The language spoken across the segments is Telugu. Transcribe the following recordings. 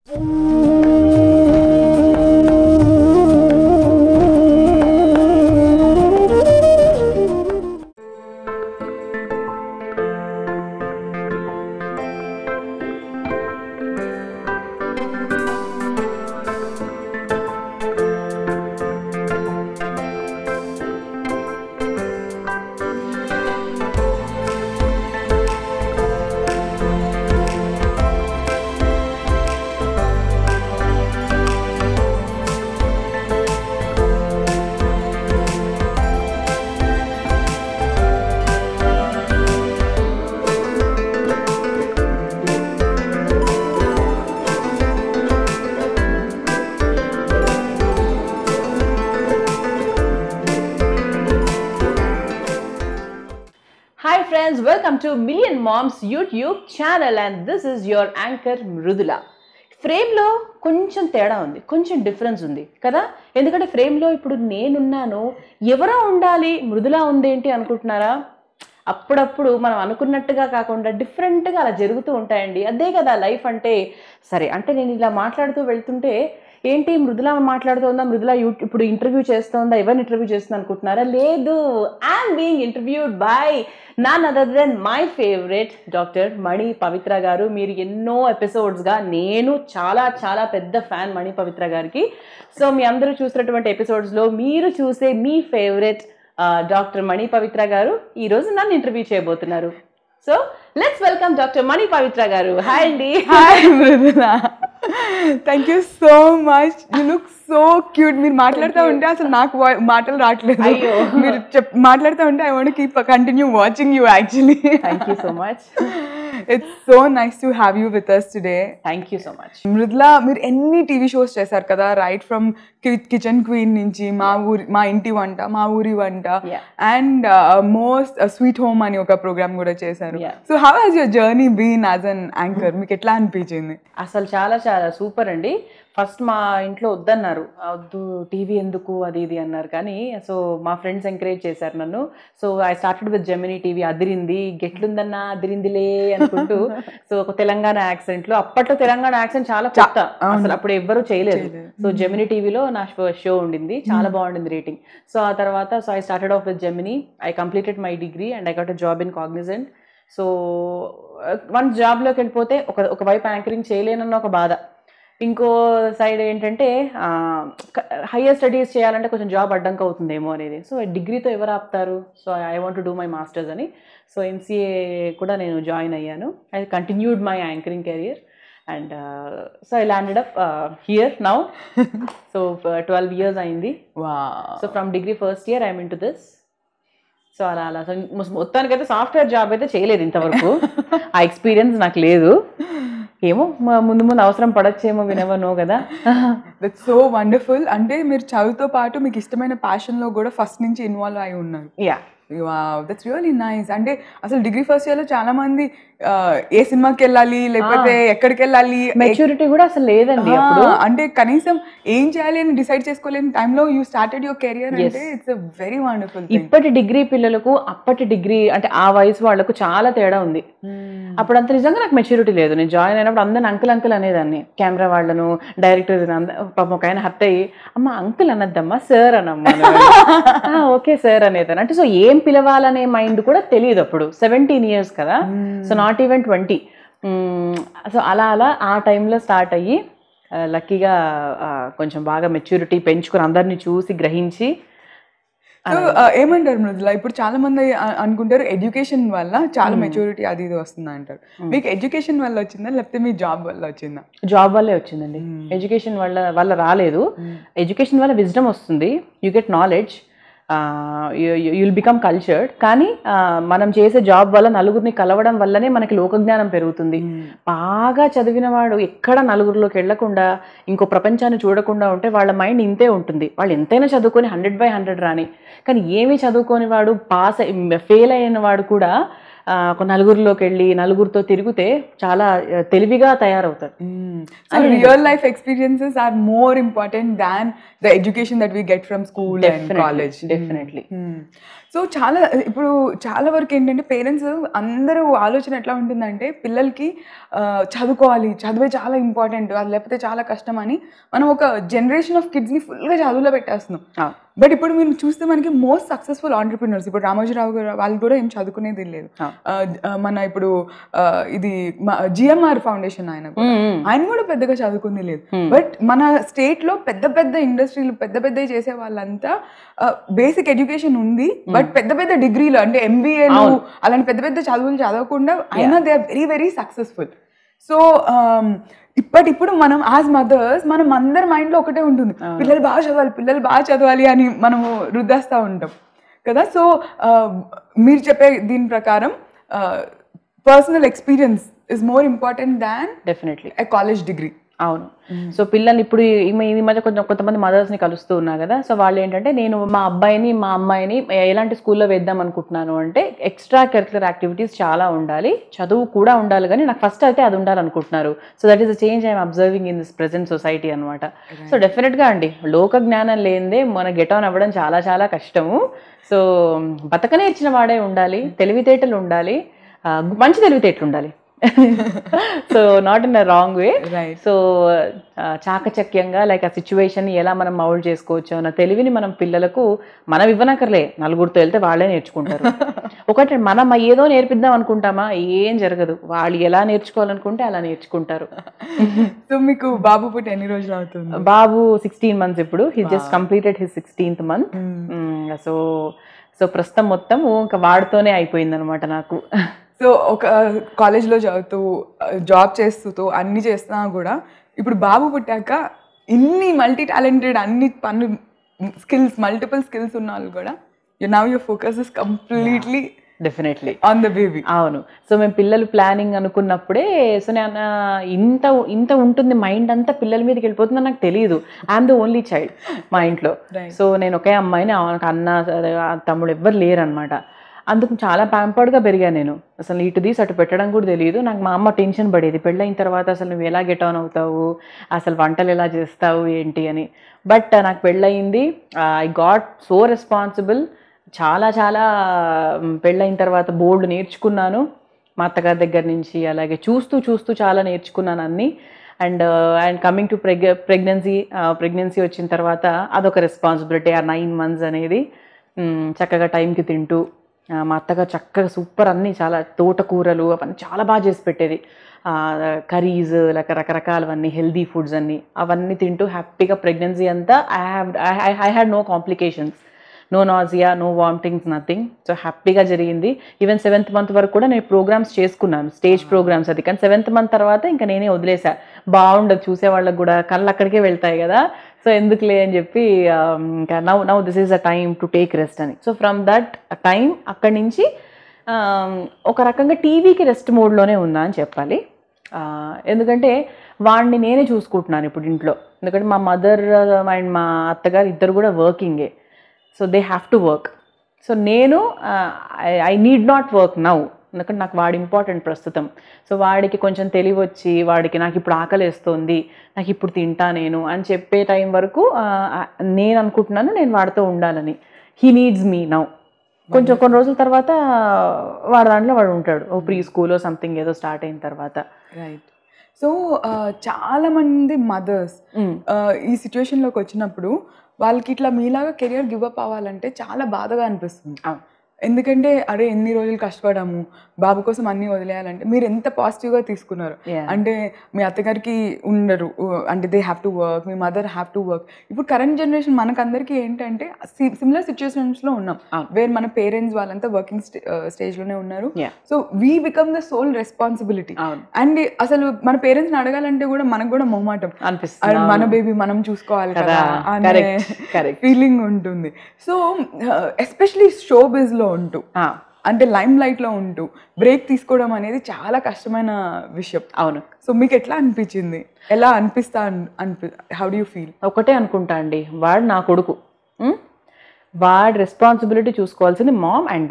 Hi friends, welcome to Million Moms YouTube channel and this is your anchor Mrudula ఫ్రేమ్లో కొంచెం తేడా ఉంది కొంచెం డిఫరెన్స్ ఉంది కదా ఎందుకంటే ఫ్రేమ్లో ఇప్పుడు నేనున్నాను ఎవరో ఉండాలి మృదుల ఉందేంటి అనుకుంటున్నారా అప్పుడప్పుడు మనం అనుకున్నట్టుగా కాకుండా డిఫరెంట్గా అలా జరుగుతూ ఉంటాయండి అదే కదా లైఫ్ అంటే సరే అంటే నేను ఇలా మాట్లాడుతూ వెళ్తుంటే ఏంటి మృదుల మాట్లాడుతోందా మృదుల యూ ఇప్పుడు ఇంటర్వ్యూ చేస్తోందా ఎవరిని ఇంటర్వ్యూ చేస్తుంది అనుకుంటున్నారా లేదు I'm being interviewed by none other than my favourite doctor Mani Pavitra garu మీరు ఎన్నో ఎపిసోడ్స్గా నేను చాలా చాలా పెద్ద ఫ్యాన్ మణి పవిత్ర గారికి సో మీ అందరూ చూసినటువంటి ఎపిసోడ్స్లో మీరు చూసే మీ ఫేవరెట్ డాక్టర్ మణి పవిత్ర గారు ఈరోజు నన్ను ఇంటర్వ్యూ చేయబోతున్నారు so let's welcome doctor Mani Pavitra garu hi అండి hi Mrudula thank you so much you look so cute మీరు మాట్లాడుతూ ఉంటే అసలు నాకు వా- మాటలు రావట్లేదు అయ్యో. మీరు చెప్ మాట్లాడుతూ ఉంటే I want keep continue watching you actually thank you so much it's so nice to have you with us today thank you so much Mrudula మీరు ఎన్ని టీవీ షోస్ చేశారు కదా రైట్ ఫ్రమ్ కిచెన్ క్వీన్ నుంచి మా ఊరి మా ఇంటి వంట మా ఊరి వంట Yeah. And most sweet home అని ఒక ప్రోగ్రామ్ కూడా చేశారు Yeah. So how has your journey been as an anchor మీకు ఎట్లా అనిపించింది అసలు చాలా చాలా సూపర్ అండి ఫస్ట్ మా ఇంట్లో వద్దన్నారు "ఆ, వద్దు టీవీ ఎందుకు అది ఇది అన్నారు కానీ సో మా ఫ్రెండ్స్ ఎంకరేజ్ చేశారు నన్ను so I started with Gemini TV అదిరింది గెట్లుందన్నా అదిరిందిలే అనుకుంటూ సో ఒక తెలంగాణ యాక్సెంట్ లో అప్పట్లో తెలంగాణ యాక్సెంట్ చాలా కొత్త అసలు అప్పుడు ఎవ్వరూ చేయలేదు సో జెమినీ టీవీలో నా షో ఉండింది చాలా బాగుండింది రేటింగ్ సో ఆ తర్వాత so I started off with Gemini I completed my degree and I got a job in Cognizant so one జాబ్లోకి వెళ్ళిపోతే ఒక ఒక వైపు యాంకరింగ్ చేయలేనన్న ఒక బాధ ఇంకో సైడ్ ఏంటంటే హయ్యర్ స్టడీస్ చేయాలంటే కొంచెం జాబ్ అడ్డంక అవుతుందేమో అనేది సో డిగ్రీతో ఎవరు ఆపుతారు so I want to do my masters అని సో ఎంసీఏ కూడా నేను జాయిన్ అయ్యాను I continued my anchoring career and so I landed up here now so twelve years అయింది వా so from degree first year I'm in to this so అలా అలా సో మొత్తానికైతే సాఫ్ట్వేర్ జాబ్ అయితే చేయలేదు ఇంతవరకు ఆ ఎక్స్పీరియన్స్ నాకు లేదు ఏమో మ- ముందు ముందు అవసరం పడచ్చేమో వినవనో కదా దట్స్ సో వండర్ఫుల్ అంటే మీరు చదువుతో పాటు మీకు ఇష్టమైన ప్యాషన్లో కూడా ఫస్ట్ నుంచి ఇన్వాల్వ్ అయి ఉన్నారు యా దట్స్ రియలీ నైస్ అంటే అసలు డిగ్రీ ఫస్ట్ ఇయర్లో చాలా మంది ఆ, ఏ సినిమాకి వెళ్ళాలి లేకపోతే ఎక్కడికి వెళ్ళాలి మెచ్యూరిటీ కూడా అసలు లేదండి ఆ, అప్పుడు అంటే కనీసం ఏం చేయాలి అని డిసైడ్ చేసుకోలేని టైంలో యూ స్టార్టెడ్ యువర్ కెరియర్ అంటే ఇట్స్ వెరీ వండర్ఫుల్ ఇప్పటి డిగ్రీ పిల్లలకు అప్పటి డిగ్రీ అంటే ఆ వయసు వాళ్ళకు చాలా తేడా ఉంది అప్పుడు అంత నిజంగా నాకు మెచ్యూరిటీ లేదు నేను జాయిన్ అయినప్పుడు అందరిని అంకుల్ అంకుల్ అనేదాన్ని కెమెరా వాళ్ళను డైరెక్టర్ పాపం ఒక ఆయన హత్య అయ్యి అమ్మ అంకుల్ అనద్దమ్మా సార్ అనమ్మా ఓకే సార్ అనేదాన్ని అంటే సో ఏం పిలవాలనే మైండ్ కూడా తెలియదు అప్పుడు సెవెంటీన్ ఇయర్స్ కదా so not even twenty so అలా అలా ఆ టైంలో స్టార్ట్ అయ్యి లక్కీగా కొంచెం బాగా మెచ్యూరిటీ పెంచుకుని అందరినీ చూసి గ్రహించి సో ఏమంటారు మృదుల ఇప్పుడు చాలా మంది అ- అనుకుంటారు ఎడ్యుకేషన్ వల్ల చాలా మెచ్యూరిటీ అది ఇది వస్తుంది అంటారు మీకు ఎడ్యుకేషన్ వల్ల వచ్చిందా లేకపోతే మీ జాబ్ వల్ల వచ్చిందా జాబ్ వల్లే వచ్చిందండి ఎడ్యుకేషన్ వల్ల వల్ల రాలేదు ఎడ్యుకేషన్ వల్ల విజ్డమ్ వస్తుంది you get knowledge you'll become cultured కానీ ఆ, మనం చేసే జాబ్ వల్ల నలుగురిని కలవడం వల్లనే మనకి లోకజ్ఞానం పెరుగుతుంది బాగా చదివిన వాడు ఎక్కడ నలుగురిలోకి వెళ్లకుండా ఇంకో ప్రపంచాన్ని చూడకుండా ఉంటే వాళ్ళ మైండ్ ఇంతే ఉంటుంది వాళ్ళు ఎంతైనా చదువుకొని హండ్రెడ్ బై హండ్రెడ్ రాని కానీ ఏమీ చదువుకోని వాడు పాస్ ఫెయిల్ అయిన వాడు కూడా ఆ, ఒక నలుగురిలోకి వెళ్ళి నలుగురితో తిరిగితే చాలా ఆ, తెలివిగా తయారవుతారు so real life experiences are more important than the education that we get from school and college definitely so చాలా ఇప్పుడు చాలా వరకు ఏంటంటే పేరెంట్స్ అందరూ ఆలోచన ఎట్లా ఉంటుందంటే పిల్లలకి ఆ, చదువుకోవాలి చదివే చాలా ఇంపార్టెంట్ అది లేకపోతే చాలా కష్టం అని మనం ఒక జనరేషన్ ఆఫ్ కిడ్స్ని ఫుల్గా చదువులో పెట్టేస్తున్నాం బట్ ఇప్పుడు మీరు చూస్తే మనకి మోస్ట్ సక్సెస్ఫుల్ ఆంటర్ప్రినర్స్ ఇప్పుడు రామోజీరావు గారు వాళ్ళు కూడా ఏం చదువుకునేది లేదు ఆ. ఆ, ఆ, మన ఇప్పుడు ఆ, ఇది జిఎంఆర్ ఫౌండేషన్ ఆయన కూడా. ఆయన కూడా పెద్దగా చదువుకుంది లేదు బట్ మన స్టేట్ లో పెద్ద పెద్ద ఇండస్ట్రీలు పెద్ద పెద్ద చేసే వాళ్ళంతా బేసిక్ ఎడ్యుకేషన్ ఉంది బట్ పెద్ద పెద్ద డిగ్రీలు అంటే ఎంబీఏలు అలాంటి పెద్ద పెద్ద చదువులు చదవకుండా అయినా they are very very successful so ఇప్పటి ఇప్పుడు మనం యాజ్ మదర్స్ మనం అందరి మైండ్లో ఒకటే ఉంటుంది పిల్లలు బాగా చదవాలి పిల్లలు బాగా చదవాలి అని మనము రుద్దేస్తూ ఉంటాం కదా సో మీరు చెప్పే దీని ప్రకారం personal experience is more important than definitely a college degree అవును సో పిల్లలు ఇప్పుడు ఈ ఈ మధ్య కొంచెం కొంతమంది మదర్స్ని కలుస్తూ ఉన్నా కదా సో వాళ్ళు ఏంటంటే నేను మా అబ్బాయిని మా అమ్మాయిని ఎలాంటి స్కూల్లో వేద్దాం అనుకుంటున్నాను అంటే ఎక్స్ట్రా కరికులర్ యాక్టివిటీస్ చాలా ఉండాలి చదువు కూడా ఉండాలి కానీ నాకు ఫస్ట్ అయితే అది ఉండాలనుకుంటున్నారు so that is the change I'm observing in this present society అనమాట సో డెఫినెట్గా అండి లోక జ్ఞానం లేనిదే మన గెట్ ఆన్ అవ్వడం చాలా చాలా కష్టము సో బతకనే ఇచ్చిన వాడే ఉండాలి తెలివితేటలు ఉండాలి ఆ, మంచి తెలివితేటలు ఉండాలి so not in a wrong way right so ఆ, చాకచక్యంగా లైక్ ఆ సిచ్యువేషన్ ఎలా మనం మౌల్డ్ చేసుకోవచ్చు అన్న తెలివిని మనం పిల్లలకు మనం ఇవ్వనక్కర్లే నలుగురితో వెళ్తే వాళ్ళే నేర్చుకుంటారు ఒకటి మనం ఏదో నేర్పిద్దాం అనుకుంటామా ఏం జరగదు వాళ్ళు ఎలా నేర్చుకోవాలనుకుంటే అలా నేర్చుకుంటారు సో మీకు బాబు పుట్టి ఎన్ని రోజులు అవుతుంది బాబు సిక్స్టీన్ మంత్స్ ఇప్పుడు he just completed his sixteenth month so so ప్రస్తుతం మొత్తం ఇంకా వాడితోనే అయిపోయింది అనమాట నాకు సో ఒక కాలేజ్లో చదువుతూ జాబ్ చేస్తూ అన్ని చేస్తున్నా కూడా ఇప్పుడు బాబు పుట్టాక ఇన్ని మల్టీ టాలెంటెడ్ అన్ని పనులు స్కిల్స్ మల్టిపుల్ స్కిల్స్ ఉన్న వాళ్ళు కూడా you know your focus is completely definitely on the baby అవును సో మేము పిల్లలు ప్లానింగ్ అనుకున్నప్పుడే సో నేను ఆ, ఇంత ఇంత ఉంటుంది మైండ్ అంతా పిల్లల మీదకి వెళ్ళిపోతుందని నాకు తెలియదు ఐఎమ్ ద ఓన్లీ చైల్డ్ మా ఇంట్లో Right. సో నేను ఒకే అమ్మాయిని నాకు అన్న అదే, ఆ తమ్ముడు ఎవ్వరు లేరు అనమాట అందుకు చాలా ప్యాంపర్డ్గా పెరిగాను నేను అసలు ఇటు తీసి అటు పెట్టడం కూడా తెలియదు నాకు మా అమ్మ టెన్షన్ పడేది పెళ్ళైన తర్వాత అసలు నువ్వు ఎలా గెట్ ఆన్ అవుతావు అసలు వంటలు ఎలా చేస్తావు ఏంటి అని బట్ నాకు పెళ్ళయింది ఐ గాట్ సో రెస్పాన్సిబుల్ చాలా చాలా మ్, పెళ్ళైన తర్వాత బోర్డు నేర్చుకున్నాను మా అత్తగారి దగ్గర నుంచి అలాగే చూస్తూ చూస్తూ చాలా నేర్చుకున్నాను అన్ని and and coming to preg pregnancy pregnancy వచ్చిన తర్వాత అదొక రెస్పాన్సిబిలిటీ ఆ నైన్ మంత్స్ అనేది మ్, చక్కగా టైంకి తింటూ ఆ, మా అత్తగారు చక్కగా సూపర్ అన్నీ చాలా తోటకూరలు అవన్నీ చాలా బాగా చేసి పెట్టేది కర్రీస్ లేక రకరకాలవన్నీ హెల్దీ ఫుడ్స్ అన్నీ అవన్నీ తింటూ హ్యాపీగా ప్రెగ్నెన్సీ అంతా I have I had no complications no nausea no vomitings nothing so హ్యాపీగా జరిగింది ఈవెన్ సెవెంత్ మంత్ వరకు కూడా నేను ప్రోగ్రామ్స్ చేసుకున్నాను స్టేజ్ ప్రోగ్రామ్స్ అది కానీ సెవెంత్ మంత్ తర్వాత ఇంకా నేనే వదిలేసా బాగుండదు చూసే వాళ్ళకి కూడా కళ్ళు అక్కడికే వెళ్తాయి కదా సో ఎందుకులే అని చెప్పి ఆ, ఇంకా now now this is a time to take rest అని సో ఫ్రమ్ దట్ టైం అక్కడి నుంచి ఆ, ఒక రకంగా టీవీకి రెస్ట్ మోడ్లోనే ఉందా అని చెప్పాలి ఆ, ఎందుకంటే వాడిని నేనే చూసుకుంటున్నాను ఇప్పుడు ఇంట్లో ఎందుకంటే మా మదర్ అండ్ మా అత్తగారు ఇద్దరు కూడా వర్కింగే so they have to work so నేను I need not work now ఎందుకంటే నాకు వాడు ఇంపార్టెంట్ ప్రస్తుతం సో వాడికి కొంచెం తెలివి వచ్చి వాడికి నాకు ఇప్పుడు ఆకలేస్తుంది నాకు ఇప్పుడు తింటా నేను అని చెప్పే టైం వరకు ఆ, ఆ, నేను అనుకుంటున్నాను నేను వాడితో ఉండాలని హీ నీడ్స్ మీ నౌ కొంచెం కొన్ని రోజుల తర్వాత వాడి దాంట్లో వాడు ఉంటాడు ఓ ప్రీ స్కూల్ సంథింగ్ ఏదో స్టార్ట్ అయిన తర్వాత రైట్ సో చాలా మంది మదర్స్ Mm. ఈ సిచ్యువేషన్లోకి వచ్చినప్పుడు వాళ్ళకి ఇట్లా మీలాగా కెరియర్ గివ్ అప్ అవ్వాలంటే చాలా బాధగా అనిపిస్తుంది అవును. ఎందుకంటే అరే ఎన్ని రోజులు కష్టపడాము బాబు కోసం అన్ని వదిలేయాలంటే మీరు ఎంత పాజిటివ్గా తీసుకున్నారు Yeah. అంటే మీ అత్తగారికి ఉండరు ఉ- అంటే దే హ్యావ్ టు వర్క్ మీ మదర్ హ్యావ్ టు వర్క్ ఇప్పుడు కరెంట్ జనరేషన్ మనకందరికీ ఏంటంటే సిమిలర్ సిచ్యువేషన్స్లో ఉన్నాం అవును. వేర్ మన పేరెంట్స్ వాళ్ళంతా వర్కింగ్ స్టేజ్లోనే ఉన్నారు Yeah. So we become the sole responsibility అవును అండ్ అసలు మన పేరెంట్స్ని అడగాలంటే కూడా మనకు కూడా మొహమాటం అనిపిస్తుంది అరే మన అవును. బేబీ మనం చూసుకోవాలి కదా కదా అనే కరెక్ట్ కరెక్ట్ ఫీలింగ్ ఉంటుంది సో ఎస్పెషలీ షో లో ఉంటూ అంటే లైమ్ లైట్ లో ఉంటూ బ్రేక్ తీసుకోవడం అనేది చాలా కష్టమైన విషయం అవును సో మీకు ఎట్లా అనిపించింది ఎలా అనిపిస్తా అన్- అనిపి హౌ డూ యూ ఫీల్ ఒకటే అనుకుంటా అండి వాడు నా కొడుకు ఉం? వాడి రెస్పాన్సిబిలిటీ చూసుకోవాల్సింది మామ్ అండ్ డాడ్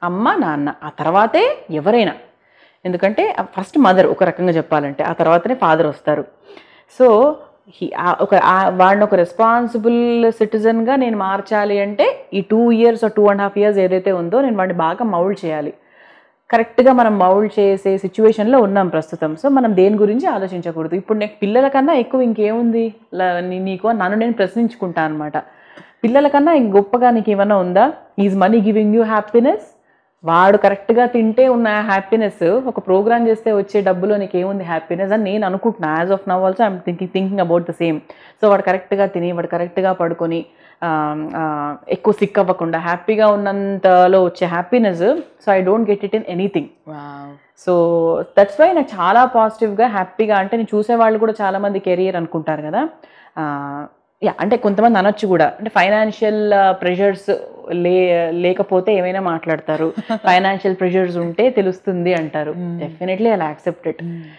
అమ్మ నాన్న ఆ తర్వాతే ఎవరైనా ఎందుకంటే ఫస్ట్ మదర్ ఒక రకంగా చెప్పాలంటే ఆ తర్వాతనే ఫాదర్ వస్తారు సో హీ- ఆ ఒక ఆ- వాడిని ఒక రెస్పాన్సిబుల్ సిటిజన్గా నేను మార్చాలి అంటే ఈ two years two and half years ఏదైతే ఉందో నేను వాడిని బాగా మౌల్డ్ చేయాలి కరెక్ట్గా మనం మౌల్డ్ చేసే సిచ్యువేషన్లో ఉన్నాం ప్రస్తుతం సో మనం దేని గురించి ఆలోచించకూడదు ఇప్పుడు నాకు పిల్లల కన్నా ఎక్కువ ఇంకేముంది ల- నీ- నీకు నన్ను నేను ప్రశ్నించుకుంటా అనమాట పిల్లల కన్నా ఇంక గొప్పగా నీకు ఏమన్నా ఉందా is money giving you happiness వాడు కరెక్ట్గా తింటే ఉన్న హ్యాపీనెస్ ఒక ప్రోగ్రామ్ చేస్తే వచ్చే డబ్బులో నీకు ఏముంది హ్యాపీనెస్ అని నేను అనుకుంటున్నా as of now also I'm thinking thinking about the same so వాడు కరెక్ట్గా తిని వాడు కరెక్ట్గా పడుకొని ఆ, ఆ, ఎక్కువ సిక్ అవ్వకుండా హ్యాపీగా ఉన్నంతలో వచ్చే happiness so I don't get it in anything so that's why నాకు చాలా పాజిటివ్గా హ్యాపీగా అంటే నేను చూసే వాళ్ళు కూడా చాలా మంది కెరియర్ అనుకుంటారు కదా యా అంటే కొంతమంది అనొచ్చు కూడా అంటే ఫైనాన్షియల్ ప్రెషర్స్ లే లేకపోతే ఏమైనా మాట్లాడతారు ఫైనాన్షియల్ ప్రెషర్స్ ఉంటే తెలుస్తుంది అంటారు డెఫినెట్లీ అలా యాక్సెప్టెడ్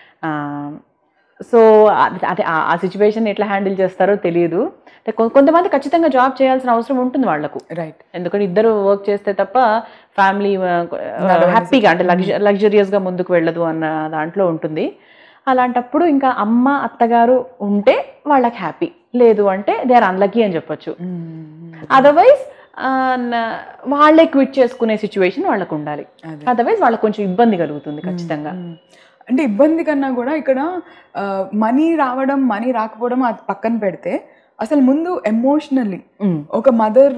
సో అదే ఆ- ఆ సిచ్యువేషన్ ఎట్లా హ్యాండిల్ చేస్తారో తెలియదు అంటే కొ- కొంతమంది ఖచ్చితంగా జాబ్ చేయాల్సిన అవసరం ఉంటుంది వాళ్ళకు రైట్ ఎందుకంటే ఇద్దరు వర్క్ చేస్తే తప్ప ఫ్యామిలీ హ్యాపీగా అంటే లగ్జ లగ్జరియస్గా ముందుకు వెళ్ళదు అన్న దాంట్లో ఉంటుంది అలాంటప్పుడు ఇంకా అమ్మ అత్తగారు ఉంటే వాళ్ళకి హ్యాపీ లేదు అంటే దే ఆర్ అన్లక్కీ అని చెప్పొచ్చు అదర్వైజ్ వాళ్ళే క్విట్ చేసుకునే సిచ్యువేషన్ వాళ్ళకు ఉండాలి అదే. అదర్వైజ్ వాళ్ళకి కొంచెం ఇబ్బంది కలుగుతుంది ఖచ్చితంగా అంటే ఇబ్బంది కన్నా కూడా ఇక్కడ మనీ రావడం మనీ రాకపోవడం అది పక్కన పెడితే అసలు ముందు ఎమోషనల్లీ Mm. ఒక మదర్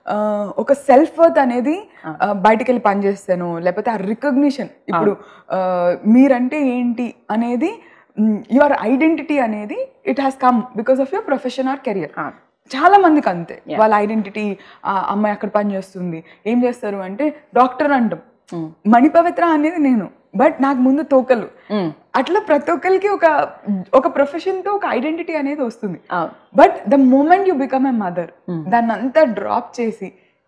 ఒక సెల్ఫ్ వర్త్ అనేది ఆ, బయటికి వెళ్ళి పనిచేస్తాను లేకపోతే ఆ రికగ్నిషన్ ఇప్పుడు ఆ, మీరంటే ఏంటి అనేది యువర్ ఐడెంటిటీ అనేది it has come because of your profession or career ఆ. చాలా మందికి అంతే వాళ్ళ ఐడెంటిటీ అమ్మాయి అక్కడ పని చేస్తుంది ఏం చేస్తారు అంటే డాక్టర్ అంటాం Mm. మణిపవిత్ర అనేది నేను బట్ నాకు ముందు తోకలు Mm. అట్లా ప్రతి ఒక్కరికి ఒక ఒక profession తో ఒక ఐడెంటిటీ అనేది వస్తుంది అవును but the moment you become a mother దాన్ని అంతా డ్రాప్ చేసి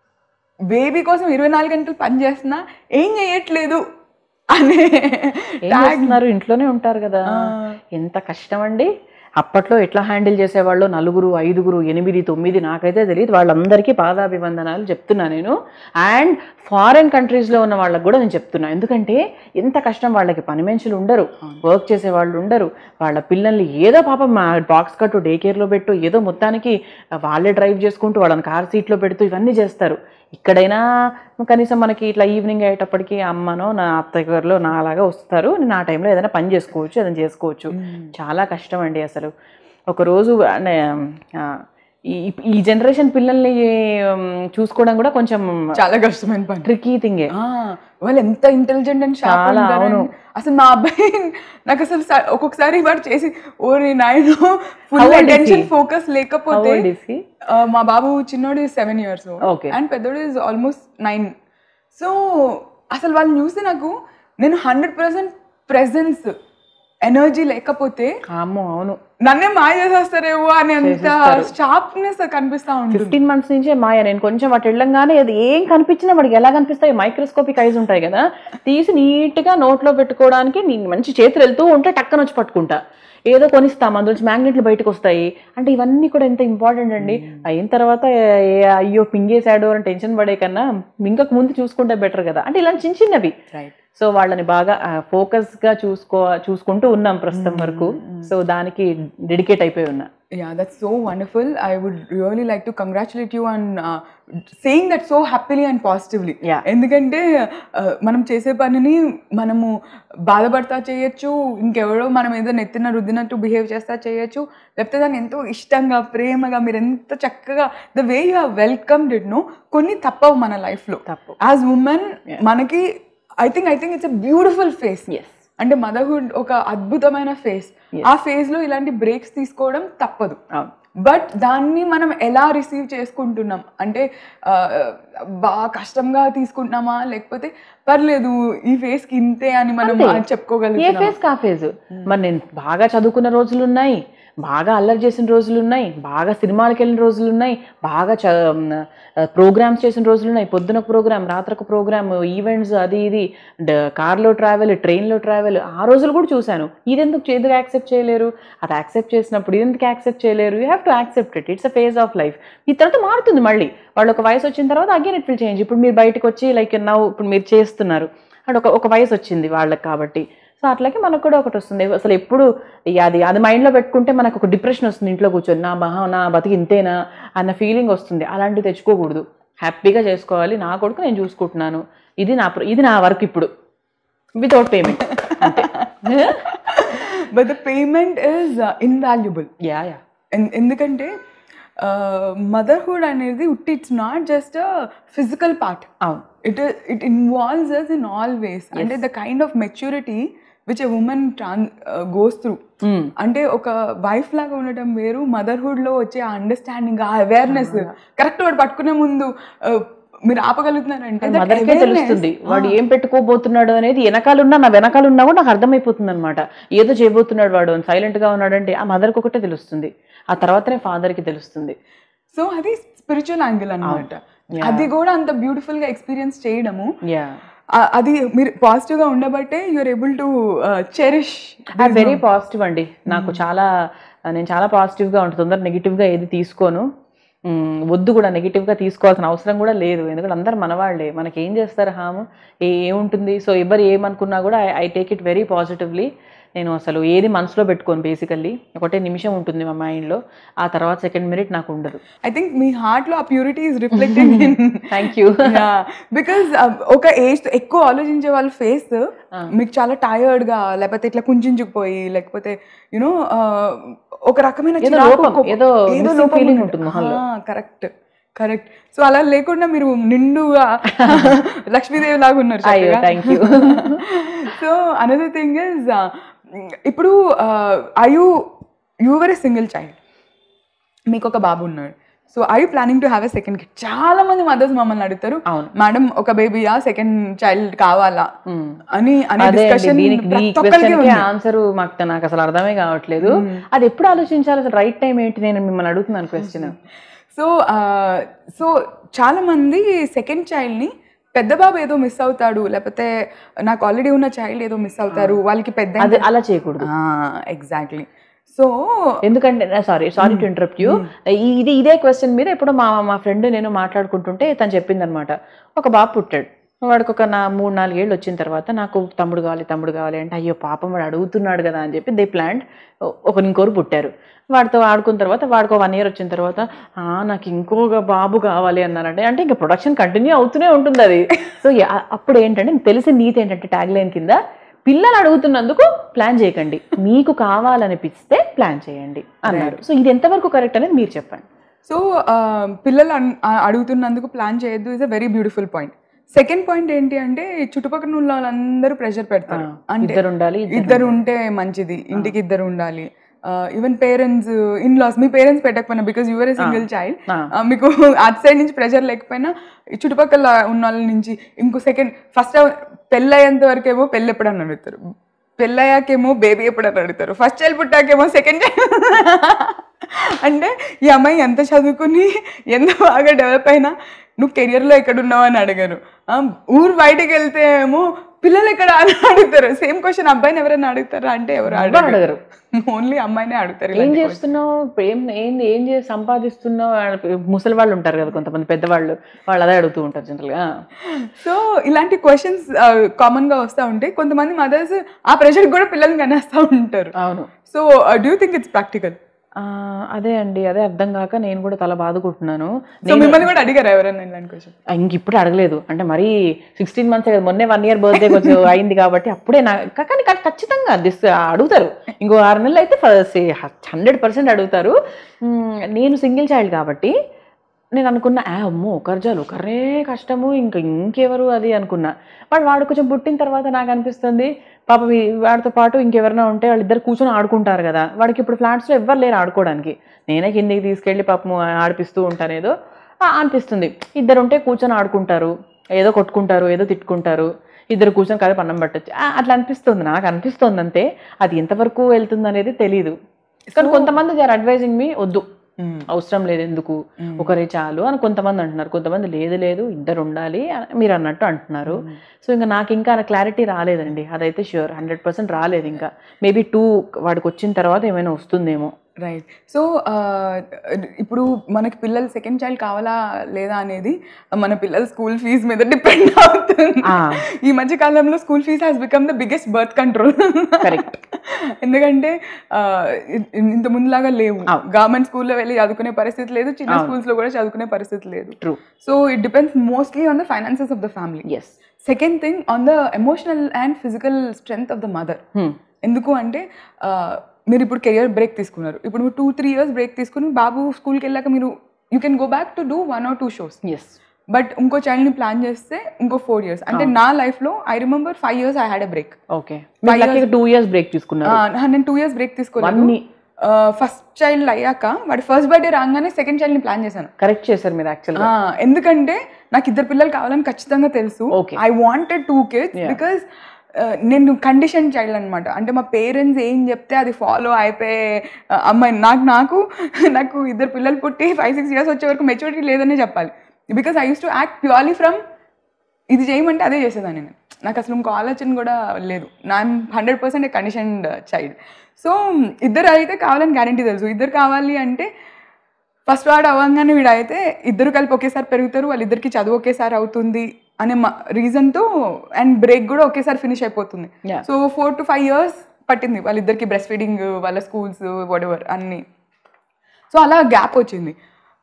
బేబీ కోసం ఇరవై నాలుగు గంటలు పని చేస్తున్నా ఏం చేయట్లేదు అనే ఏం చేస్తున్నారు ఇంట్లోనే ఉంటారు కదా ఎంత కష్టం అండి అప్పట్లో ఎట్లా హ్యాండిల్ చేసేవాళ్ళు నలుగురు ఐదుగురు ఎనిమిది తొమ్మిది నాకైతే తెలియదు వాళ్ళందరికీ పాదాభివందనాలు చెప్తున్నా నేను అండ్ ఫారెన్ కంట్రీస్లో ఉన్న వాళ్ళకి కూడా నేను చెప్తున్నా ఎందుకంటే ఎంత కష్టం వాళ్ళకి పని మనుషులు ఉండరు వర్క్ చేసే వాళ్ళు ఉండరు వాళ్ళ పిల్లల్ని ఏదో పాపం బాక్స్ కట్టు డే కేర్లో పెట్టు ఏదో మొత్తానికి వాళ్ళే డ్రైవ్ చేసుకుంటూ వాళ్ళని కార్ సీట్లో పెడుతూ ఇవన్నీ చేస్తారు ఇక్కడైనా కనీసం మనకి ఇట్లా ఈవినింగ్ అయ్యేటప్పటికి అమ్మనో నా అత్తగారులో నా అలాగా వస్తారు నేను ఆ టైంలో ఏదైనా పని చేసుకోవచ్చు ఏదైనా చేసుకోవచ్చు చాలా కష్టం అండి అసలు ఒకరోజు అంటే, ఆ, ఈ ఈ జనరేషన్ పిల్లల్ని ఉమ్, చూసుకోవడం కూడా కొంచెం చాలా కష్టమైన పని ట్రికీ థింగే ఆ, వాళ్ళు ఎంత ఇంటెలిజెంట్ అండ్ షార్ప్ చాలా, ఉంటారు అవును. అసలు మా అబ్బాయి నాకు అసలు స- ఒక్కొక్కసారి వాడు చేసి ఓ నాయన How full old is attention he? Focus లేకపోతే old is he? ఆ, మా బాబు చిన్నోడు సెవెన్ ఇయర్స్ Okay. అండ్ పెద్దోడు ఇస్ ఆల్మోస్ట్ నైన్ సో అసలు వాళ్ళని చూస్తే నాకు నేను హండ్రెడ్ పర్సెంట్ ప్రెజెన్స్ ఎనర్జీ లేకపోతే అమ్మో అవును నన్నే మాయ చేసేస్తారేమో అని అంత చేసేస్తారు. షార్ప్నెస్ కనిపిస్తా ఉంటుంది ఫిఫ్టీన్ మంత్స్ నుంచే మాయ నేను కొంచెం వాటి వెళ్ళంగానే అది ఏం కనిపించినా వాడికి ఎలా కనిపిస్తాయి మైక్రోస్కోపిక్ ఐజ్ ఉంటాయి కదా తీసి నీట్గా నోట్లో పెట్టుకోవడానికి నీ మంచి చేతులు వెళ్తూ ఉంటే టక్కన వచ్చి పట్టుకుంటా ఏదో కొనిస్తాం అందులో మ్యాగ్నెట్లు బయటకు వస్తాయి అంటే ఇవన్నీ కూడా ఎంత ఇంపార్టెంట్ అండి అయిన తర్వాత ఏ- అయ్యో పింగేశాడు అని టెన్షన్ పడే కన్నా ఇంకొక ముందు చూసుకుంటే బెటర్ కదా అంటే ఇలాంటి చిన్న చిన్నవి రైట్ సో వాళ్ళని బాగా ఫోకస్ గా చూసుకో చూసుకుంటూ ఉన్నాం ప్రస్తుతం వరకు సో దానికి డెడికేట్ అయిపోయి ఉన్నా Yeah, that's so wonderful. I would really like to congratulate you on uh, saying that so happily and positively. Yeah. ఎందుకంటే uh, మనం చేసే పనిని మనము బాధపడతా చేయొచ్చు ఇంకెవరో మనం ఏదో నెత్తిన రుద్దినట్టు బిహేవ్ చేస్తా చేయొచ్చు లేకపోతే దాన్ని ఎంతో ఇష్టంగా ప్రేమగా మీరు ఎంత చక్కగా the way you have welcome did no కొన్ని తప్పవు మన లైఫ్లో తప్పు యాజ్ ఉమెన్ మనకి I think I think it's a beautiful phase yes అంటే మదర్హుడ్ ఒక అద్భుతమైన ఫేస్ ఆ ఫేజ్ లో ఇలాంటి బ్రేక్స్ తీసుకోవడం తప్పదు అవును బట్ దాన్ని మనం ఎలా రిసీవ్ చేసుకుంటున్నాం అంటే ఆ, బాగా కష్టంగా తీసుకుంటున్నామా లేకపోతే పర్లేదు ఈ ఫేస్ కి ఇంతే అని మనం అంతే. ఏ చెప్పుకోగలుగుతాం ఫేజ్ కా ఫేజ్ మరి నేను బాగా చదువుకున్న రోజులు ఉన్నాయి బాగా అల్లరి చేసిన రోజులు ఉన్నాయి బాగా సినిమాలకు వెళ్ళిన రోజులు ఉన్నాయి బాగా చ ప్రోగ్రామ్స్ చేసిన రోజులు ఉన్నాయి పొద్దున ఒక ప్రోగ్రామ్ రాత్రి ఒక ప్రోగ్రామ్ ఈవెంట్స్ అది ఇది డ- కార్లో ట్రావెల్ ట్రైన్లో ట్రావెల్ ఆ రోజులు కూడా చూశాను ఇదెందుకు ఎందుకు యాక్సెప్ట్ చేయలేరు అది యాక్సెప్ట్ చేసినప్పుడు ఇదెందుకు యాక్సెప్ట్ చేయలేరు you have to accept it it's a phase of life ఈ తర్వాత మారుతుంది మళ్ళీ వాళ్ళు ఒక వయసు వచ్చిన తర్వాత అగైన్ ఇట్ విల్ చేంజ్ ఇప్పుడు మీరు బయటకు వచ్చి లైక్ నవ్వు ఇప్పుడు మీరు చేస్తున్నారు అండ్ ఒక ఒక వయసు వచ్చింది వాళ్ళకి కాబట్టి సో అట్లాగే మనకు కూడా ఒకటి వస్తుంది అసలు ఎప్పుడు ఇక అది అది మైండ్లో పెట్టుకుంటే మనకు ఒక డిప్రెషన్ వస్తుంది ఇంట్లో కూర్చొని నా మహా నా బతికి ఇంతేనా అన్న ఫీలింగ్ వస్తుంది అలాంటివి తెచ్చుకోకూడదు హ్యాపీగా చేసుకోవాలి నా కొడుకు నేను చూసుకుంటున్నాను ఇది నా ప్ర- ఇది నా వర్క్ ఇప్పుడు వితౌట్ పేమెంట్ అంతే but the payment is invaluable yeah yeah ఎందుకంటే మదర్హుడ్ అనేది ఉట్టి it's not just physical part అవును it it involves us in all ways అంటే the kind of maturity which a women tran goes through Mm. అంటే ఒక వైఫ్ లాగా ఉండటం వేరు మదర్హుడ్ లో వచ్చే ఆ అండర్స్టాండింగ్ ఆ అవేర్నెస్ కరెక్ట్ వాడు పట్టుకునే ముందు uh, మీరు ఆపగలుగుతున్నారంటే that మదర్కే awareness, తెలుస్తుంది వాడు ఏం పెట్టుకోబోతున్నాడు అనేది వెనకాలన్నా నా వెనకాలన్నా కూడా నాకు అర్థమైపోతుంది అనమాట ఏదో చేయబోతున్నాడు వాడు సైలెంట్ గా ఉన్నాడంటే ఆ మదర్కి ఒకటే తెలుస్తుంది ఆ తర్వాతనే father కి తెలుస్తుంది సో అది స్పిరిచువల్ యాంగిల్ అన్నమాట Yeah. అది కూడా అంత బ్యూటిఫుల్ గా ఎక్స్పీరియన్స్ చేయడము యా ఆ- అది మీరు పాజిటివ్ గా ఉండబట్టే you're able to cherish very positive అండి నాకు చాలా నేను చాలా పాజిటివ్ గా ఉంటుంది తొందర నెగిటివ్ గా ఏది తీసుకోను మ్, వద్దు కూడా నెగిటివ్ గా తీసుకోవాల్సిన అవసరం కూడా లేదు ఎందుకంటే అందరు మనవాళ్లే మనకి ఏం చేస్తారు హామ్ ఏ ఏముంటుంది సో ఎవరు ఏమనుకున్నా కూడా I take it very positively నేను అసలు ఏది మనసులో పెట్టుకోను బేసికల్లీ ఒకటే నిమిషం ఉంటుంది మా మైండ్లో ఆ తర్వాత సెకండ్ మినిట్ నాకు ఉండదు ఐ థింక్ మీ హార్ట్ లో ఆ purity is reflected in thank you because ఒక ఏజ్ ఎక్కువ ఆలోచించే వాళ్ళ ఫేస్ మీకు చాలా టైర్డ్ గా లేకపోతే ఇట్లా కుంచుకుపోయి లేకపోతే యునో ఒక రకమైన ఏదో చిరాకు, లోపం, కోపం, ఏదో ఏదో missing లోపం feeling ఉంటుంది. ఉంటుంది మొహంలో. ఆ, కరెక్ట్ కరెక్ట్ సో అలా లేకుండా మీరు నిండుగా లక్ష్మీదేవి లాగా ఉన్నారు అయ్యో చక్కగా. Thank you so another thing is ఇప్పుడు I you you're a single child మీకు ఒక బాబు ఉన్నాడు so I you planning to have a second kid చాలా మంది మదర్స్ మమ్మల్ని అడుగుతారు అవును. మేడం ఒక బేబీయా సెకండ్ చైల్డ్ కావాలా అని అనే అదే అండి, డిస్కషన్ దీనికి ఈ క్వశ్చన్ కి ఆన్సర్ మాకు నాకు అసలు అర్థమే కావట్లేదు అది ఎప్పుడు ఆలోచించాలి అసలు రైట్ టైం ఏంటి నేను మిమ్మల్ని అడుగుతున్నాను క్వశ్చన్ సో సో చాలా మంది సెకండ్ చైల్డ్ ని పెద్ద బాబు ఏదో మిస్ అవుతాడు లేకపోతే నాకు ఆల్రెడీ ఉన్న చైల్డ్ ఏదో మిస్ అవుతారు వాళ్ళకి పెద్ద అది అలా చేయకూడదు ఎగ్జాక్ట్లీ సో ఎందుకంటే sorry sorry to interrupt you ఇది ఇదే క్వశ్చన్ మీద ఎప్పుడో మా మా ఫ్రెండ్ నేను మాట్లాడుకుంటుంటే తను చెప్పిందనమాట ఒక బాబు పుట్టాడు వాడికి ఒక నా మూడు నాలుగేళ్ళు వచ్చిన తర్వాత నాకు తమ్ముడు కావాలి తమ్ముడు కావాలి అంటే అయ్యో పాపం వాడు అడుగుతున్నాడు కదా అని చెప్పి దే ప్లాంట్ ఒక ఇంకోరు పుట్టారు వాడితో ఆడుకున్న తర్వాత వాడికి వన్ ఇయర్ వచ్చిన తర్వాత "ఆ, నాకు ఇంకొక బాబు కావాలి అన్నారంటే అంటే ఇంకా ప్రొడక్షన్ కంటిన్యూ అవుతూనే ఉంటుంది అది సో అప్పుడు ఏంటంటే తెలిసిన నీతి ఏంటంటే ట్యాగ్ లైన్ కింద పిల్లలు అడుగుతున్నందుకు ప్లాన్ చేయకండి మీకు కావాలనిపిస్తే ప్లాన్ చేయండి అన్నారు సో ఇది ఎంతవరకు కరెక్ట్ అనేది మీరు చెప్పండి సో పిల్లలు అన్- ఆ, అడుగుతున్నందుకు ప్లాన్ చేయొద్దు is a very beautiful point second point ఏంటి అంటే ఈ చుట్టుపక్కల ఉన్న వాళ్ళందరూ ప్రెషర్ పెడతారు అంటే ఇద్దరు ఉండాలి ఇద్దరు ఇద్దరు ఉంటే మంచిది ఇంటికి ఇద్దరు ఉండాలి ఈవెన్ పేరెంట్స్ ఇన్ లాస్ మీ పేరెంట్స్ పెట్టకపోయినా because you're a single child ఆ. మీకు అటు సైడ్ నుంచి ప్రెషర్ లేకపోయినా ఈ చుట్టుపక్కల ఉన్న వాళ్ళ నుంచి ఇంకో సెకండ్ ఫస్ట్ పెళ్ళయ్యేంత వరకు ఏమో పెళ్ళి ఎప్పుడని అడుగుతారు పెళ్ళయ్యాకేమో బేబీ ఎప్పుడని అడుగుతారు ఫస్ట్ చైల్డ్ పుట్టాకేమో సెకండ్ చైల్డ్ అంటే ఈ అమ్మాయి ఎంత చదువుకుని ఎంత బాగా డెవలప్ అయినా నువ్వు కెరియర్లో ఎక్కడున్నావు అని అడగరు ఆ, ఊరు బయటకు వెళ్తే ఏమో పిల్లలు ఎక్కడ అని అడుగుతారు సేమ్ క్వశ్చన్ అబ్బాయిని ఎవరైనా అడుగుతారా అంటే ఎవరు అడగరు. అడగరు ఓన్లీ అమ్మాయినే అడుగుతారు ఏం ఇలాంటి చేస్తున్నావు ఇప్పుడు ఏం ఏం ఏం చేసి సంపాదిస్తున్నావు ముసలి వాళ్ళు ఉంటారు కదా కొంతమంది పెద్దవాళ్ళు వాళ్ళు అదే అడుగుతూ ఉంటారు జనరల్గా సో ఇలాంటి క్వశ్చన్స్ కామన్ గా వస్తూ ఉంటాయి కొంతమంది మదర్స్ ఆ ప్రెషర్ కూడా పిల్లల్ని కనేస్తూ ఉంటారు అవును so do think it's practical ఆ, అదే అండి అదే అర్థం కాక నేను కూడా తల బాదుకుంటున్నాను సో మిమ్మల్ని కూడా అడిగారు ఎవరైనా ఇలాంటి క్వశ్చన్ ఇంక ఇప్పుడు అడగలేదు అంటే మరీ సిక్స్టీన్ మంత్స్ కదా మొన్నే వన్ ఇయర్ బర్త్డే కొంచెం అయింది కాబట్టి అప్పుడే నా కా- కానీ కా- ఖచ్చితంగా దిస్ అడుగుతారు ఇంకో ఆరు నెలలు అయితే హండ్రెడ్ పర్సెంట్ అడుగుతారు మ్, నేను సింగిల్ చైల్డ్ కాబట్టి నేను అనుకున్నా ఆ అమ్మో ఒకర్జాలు ఒకరే కష్టము ఇంకా ఇంకెవరు అది అనుకున్నా వాడు వాడు కొంచెం పుట్టిన తర్వాత నాకు అనిపిస్తుంది పాపం ఈ వాడితో పాటు ఇంకెవరైనా ఉంటే వాళ్ళిద్దరు కూర్చొని ఆడుకుంటారు కదా వాడికి ఇప్పుడు ఫ్లాట్స్లో ఎవ్వరు లేరు ఆడుకోవడానికి నేనే కిందికి తీసుకెళ్ళి పాపం ఆడిపిస్తూ ఉంటాను ఏదో ఆ, అనిపిస్తుంది ఇద్దరు ఉంటే కూర్చొని ఆడుకుంటారు ఏదో కొట్టుకుంటారు ఏదో తిట్టుకుంటారు ఇద్దరు కూర్చొని కలిపి అన్నం పట్టచ్చు అట్లా అనిపిస్తుంది నాకు అనిపిస్తుంది అంతే అది ఎంతవరకు వెళ్తుంది అనేది తెలీదు కానీ కొంతమంది దే ఆర్ అడ్వైజింగ్ మీ వద్దు అవసరం లేదు ఎందుకు ఒకరే చాలు అని కొంతమంది అంటున్నారు కొంతమంది లేదు లేదు ఇద్దరు ఉండాలి అని మీరు అన్నట్టు అంటున్నారు సో ఇంకా నాకు ఇంకా క్లారిటీ రాలేదండి అదైతే ష్యూర్ హండ్రెడ్ పర్సెంట్ రాలేదు ఇంకా మేబీ టూ వాడికి వచ్చిన తర్వాత ఏమైనా వస్తుందేమో రైట్ సో ఇప్పుడు మనకి పిల్లలు సెకండ్ చైల్డ్ కావాలా లేదా అనేది మన పిల్లల స్కూల్ ఫీజు మీద డిపెండ్ అవుతుంది ఆ. ఈ మధ్య కాలంలో school fees has become the biggest birth control Correct. ఎందుకంటే ఆ, ఇ- ఇంత ముందులాగా లేవు అవును. గవర్నమెంట్ స్కూల్లో వెళ్ళి చదువుకునే పరిస్థితి లేదు చిన్న స్కూల్స్ లో కూడా చదువుకునే పరిస్థితి లేదు true so it depends mostly on the finances of the family yes second thing on the emotional and physical strength of the mother ఎందుకు అంటే ఆ, మీరు ఇప్పుడు కెరియర్ బ్రేక్ తీసుకున్నారు ఇప్పుడు మీరు టూ త్రీ ఇయర్స్ బ్రేక్ తీసుకుని బాబు స్కూల్కి వెళ్ళాక మీరు you can go back to do one or two shows yes but ఇంకో చైల్డ్ని ప్లాన్ చేస్తే ఇంకో ఫోర్ ఇయర్స్ అంటే నా లైఫ్లో I remember five years I had a break okay మీరు టూ ఇయర్స్ బ్రేక్ తీసుకున్నారు నేను టూ ఇయర్స్ బ్రేక్ తీసుకోలేదు అన్ని ఫస్ట్ చైల్డ్ అయ్యాక వాడి ఫస్ట్ బర్త్డే రాగానే సెకండ్ చైల్డ్ని ప్లాన్ చేశాను కరెక్ట్ చేశారు మీరు యాక్చువల్గా ఆ, ఎందుకంటే నాకు ఇద్దరు పిల్లలు కావాలని ఖచ్చితంగా తెలుసు Okay. I wanted two kids because నేను కండిషన్ చైల్డ్ అనమాట అంటే మా పేరెంట్స్ ఏం చెప్తే అది ఫాలో అయిపోయే ఆ, అమ్మాయి నాకు నాకు నాకు ఇద్దరు పిల్లలు పుట్టి ఫైవ్ సిక్స్ ఇయర్స్ వచ్చే వరకు మెచ్యూరిటీ లేదనే చెప్పాలి because I used to act purely from ఇది చేయమంటే అదే చేసేదాన్ని నేను నాకు అసలు ఇంకో ఆలోచన కూడా లేదు నా hundred percent conditioned child so ఇద్దరు అయితే కావాలని గ్యారంటీ తెలుసు ఇద్దరు కావాలి అంటే ఫస్ట్ వాడు అవ్వగానే వీడు అయితే ఇద్దరు కలిపి ఒకేసారి పెరుగుతారు వాళ్ళిద్దరికి చదువు ఒకేసారి అవుతుంది అనే రీజన్తో అండ్ బ్రేక్ కూడా ఒకేసారి ఫినిష్ అయిపోతుంది Yeah. So four to five years పట్టింది వాళ్ళిద్దరికి బ్రెస్ట్ ఫీడింగ్ వాళ్ళ స్కూల్స్ వాట్ అన్నీ సో అలా గ్యాప్ వచ్చింది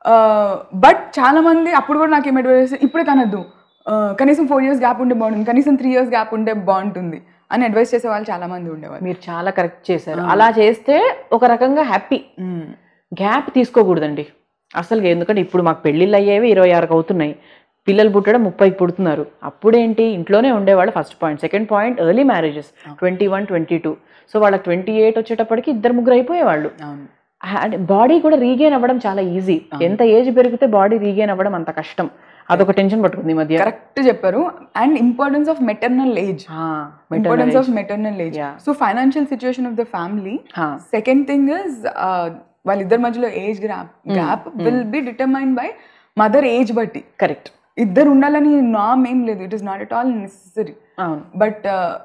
బట్ చాలా మంది అప్పుడు కూడా నాకు ఏం అడ్వైస్ ఇప్పుడే కనద్దు ఆ, కనీసం ఫోర్ ఇయర్స్ గ్యాప్ ఉంటే బాగుంటుంది కనీసం త్రీ ఇయర్స్ గ్యాప్ ఉంటే బాగుంటుంది అని అడ్వైస్ చేసే వాళ్ళు చాలా మంది ఉండేవారు మీరు చాలా కరెక్ట్ చేశారు అలా చేస్తే ఒక రకంగా హ్యాపీ గ్యాప్ తీసుకోకూడదండి అసలు ఎందుకంటే ఇప్పుడు మాకు పెళ్ళిళ్ళు అయ్యేవి ఇరవై ఆరుకు అవుతున్నాయి పిల్లలు పుట్టడం ముప్పైకి పుడుతున్నారు అప్పుడేంటి ఇంట్లోనే ఉండేవాళ్ళు first point second point early marriages twenty one twenty two so వాళ్ళకి ట్వంటీ ఎయిట్ వచ్చేటప్పటికి ఇద్దరు ముగ్గురు అయిపోయేవాళ్ళు అవును బాడీ కూడా రీగెయిన్ అవ్వడం చాలా ఈజీ ఎంత ఏజ్ పెరిగితే బాడీ రీగెయిన్ అవ్వడం అంత కష్టం అదొక టెన్షన్ పట్టుకుంది ఈ మధ్య కరెక్ట్ చెప్పారు and importance of maternal age ah, importance of maternal age Yeah. So financial situation of the family ah, second thing is వాళ్ళిద్దరి మధ్యలో age gap gap will be determined by mother age బట్టి కరెక్ట్ ఇద్దరు ఉండాలని నామ్ ఏం లేదు it is not at all necessary అవును బట్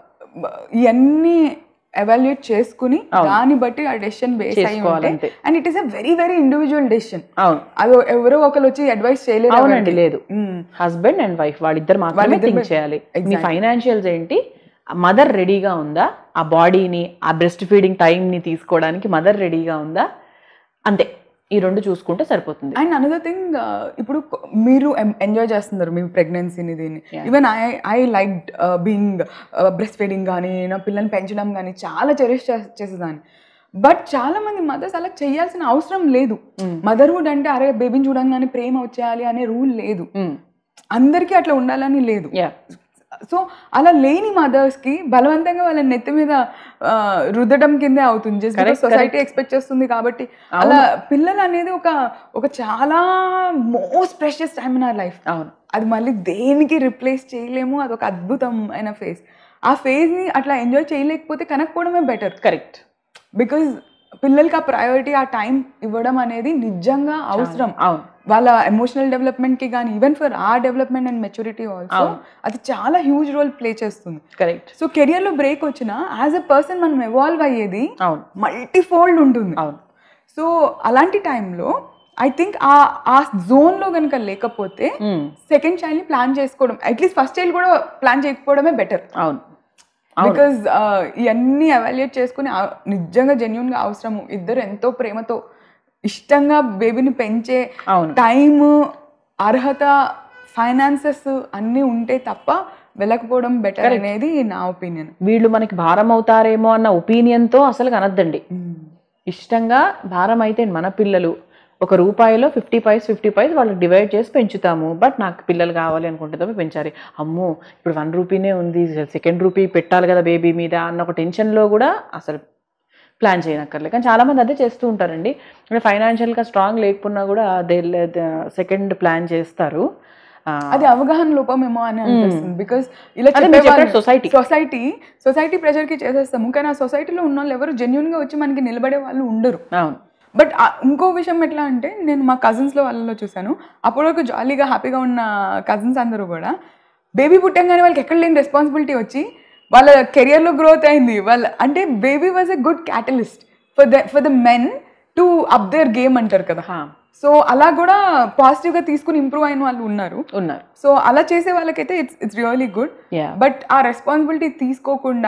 ఇవన్నీ ఎవాల్యుయేట్ చేసుకుని దాన్ని బట్టి ఆ డెసిషన్ బేస్ అయి చేసుకోవాలి ఉంటే అంతే. And it is a very very individual decision అవును అది ఎవరో ఒకరు వచ్చి అడ్వైస్ చేయలేరు అవునండి ఎవరికి. లేదు మ్మ్. హస్బెండ్ అండ్ వైఫ్ వాళ్ళిద్దరు మాత్రమే వాళ్ళిద్దరు థింక్ బట్- చేయాలి మీ Exactly. ఫైనాన్షియల్స్ ఏంటి మదర్ రెడీగా ఉందా ఆ బాడీని ఆ బ్రెస్ట్ ఫీడింగ్ టైంని తీసుకోవడానికి మదర్ రెడీగా ఉందా అంతే ఈ రెండు చూసుకుంటే సరిపోతుంది అండ్ అనదర్ థింగ్ ఇప్పుడు కొ- మీరు ఎంజాయ్ చేస్తున్నారు మీ ప్రెగ్నెన్సీని దీన్ని even I I like being breast feeding కానీ నా పిల్లల్ని పెంచడం కానీ చాలా చెరిష్ చేసేదాన్ని బట్ చాలా మంది మదర్స్ అలా చేయాల్సిన అవసరం లేదు మదర్హుడ్ అంటే అరే బేబీని చూడంగానే ప్రేమ వచ్చేయాలి అనే రూల్ లేదు అందరికీ అట్లా ఉండాలని లేదు యా సో అలా లేని మదర్స్ కి బలవంతంగా వాళ్ళ నెత్తి మీద ఆ, రుద్దడం కిందే అవుతుంది జస్ట్ Correct, సొసైటీ ఎక్స్పెక్ట్ చేస్తుంది కాబట్టి అలా పిల్లలు అనేది ఒక ఒక చాలా most precious time in our life అవును అది మళ్ళీ దేనికి రిప్లేస్ చేయలేము అది ఒక అద్భుతం అయిన ఫేజ్ ఆ ఫేజ్ని అట్లా ఎంజాయ్ చేయలేకపోతే కనకపోవడమే బెటర్ కరెక్ట్ బికాజ్ పిల్లలకి ఆ ప్రయారిటీ ఆ టైం ఇవ్వడం అనేది నిజంగా అవసరం అవును వాళ్ళ ఎమోషనల్ డెవలప్మెంట్ కి కానీ even for ah development and maturity also అది చాలా హ్యూజ్ రోల్ ప్లే చేస్తుంది కరెక్ట్ సో కెరియర్ లో బ్రేక్ వచ్చినా యాజ్ ఎ పర్సన్ మనం ఎవాల్వ్ అయ్యేది అవును మల్టీఫోల్డ్ ఉంటుంది అవును సో అలాంటి టైంలో ఐ థింక్ ఆ ఆ జోన్ లో కనుక లేకపోతే మ్మ్. సెకండ్ చైల్డ్ ని ప్లాన్ చేసుకోవడం అట్లీస్ట్ ఫస్ట్ చైల్డ్ కూడా ప్లాన్ చేయకపోవడమే బెటర్ అవును బికాజ్ ఇవన్నీ అవాల్యుయేట్ చేసుకుని ఆ, నిజంగా జెన్యున్ గా అవసరము ఇద్దరు ఎంతో ప్రేమతో ఇష్టంగా బేబీని పెంచే అవును టైమ్ అర్హత ఫైనాన్సెస్ అన్నీ ఉంటే తప్ప వెళ్ళకపోవడం బెటర్ అనేది నా ఒపీనియన్ వీళ్ళు మనకి భారం అవుతారేమో అన్న ఒపీనియన్తో అసలు కనద్దండి ఇష్టంగా భారం అయితే మన పిల్లలు ఒక రూపాయిలో ఫిఫ్టీ పైస్ ఫిఫ్టీ పైస్ వాళ్ళకి డివైడ్ చేసి పెంచుతాము బట్ నాకు పిల్లలు కావాలి అనుకుంటే తప్ప పెంచాలి అమ్మో ఇప్పుడు వన్ రూపీనే ఉంది సెకండ్ రూపీ పెట్టాలి కదా బేబీ మీద అన్న ఒక టెన్షన్లో కూడా అసలు ప్లాన్ చేయనక్కర్లేదు కానీ చాలామంది అదే చేస్తూ ఉంటారండి అంటే ఫైనాన్షియల్గా స్ట్రాంగ్ లేకపోయినా కూడా దే సెకండ్ ప్లాన్ చేస్తారు అది అవగాహన లోపమేమో అని అనిపిస్తుంది బికాస్ ఇలా అదే మీరు చెప్పేవాళ్ళు చెప్పినట్టు society. సొసైటీ సొసైటీ ప్రెషర్ కి చేసేస్తాము కానీ ఆ సొసైటీలో ఉన్న వాళ్ళు ఎవరు జెన్యున్ గా వచ్చి మనకి నిలబడే వాళ్ళు ఉండరు అవును బట్ ఇంకో విషయం ఎట్లా అంటే నేను మా కజిన్స్లో వాళ్ళలో చూశాను అప్పటి వరకు జాలీగా హ్యాపీగా ఉన్న కజిన్స్ అందరూ కూడా బేబీ పుట్టంగానే వాళ్ళకి ఎక్కడ లేని రెస్పాన్సిబిలిటీ వచ్చి వాళ్ళ కెరియర్లో గ్రోత్ అయింది వాళ్ళ అంటే baby was a good catalyst for the for the men to up their game అంటారు కదా హా, సో అలా కూడా పాజిటివ్గా తీసుకుని ఇంప్రూవ్ అయిన వాళ్ళు ఉన్నారు ఉన్నారు సో అలా చేసే వాళ్ళకైతే it's it's really good yeah but ah responsibility తీసుకోకుండా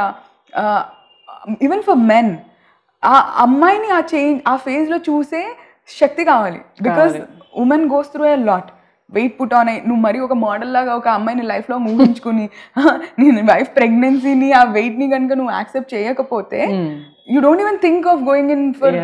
ఈవెన్ ఫర్ మెన్ ఆ అమ్మాయిని ఆ చేంజ్ ఆ ఫేజ్లో చూసే శక్తి కావాలి because women goes through a lot weight put on అయ్యి నువ్వు మరి ఒక మోడల్ లాగా ఒక అమ్మాయిని లైఫ్లో ఊహించుకుని నేను వైఫ్ ప్రెగ్నెన్సీని ఆ వెయిట్ని కనుక నువ్వు యాక్సెప్ట్ చేయకపోతే you don't even think of going in for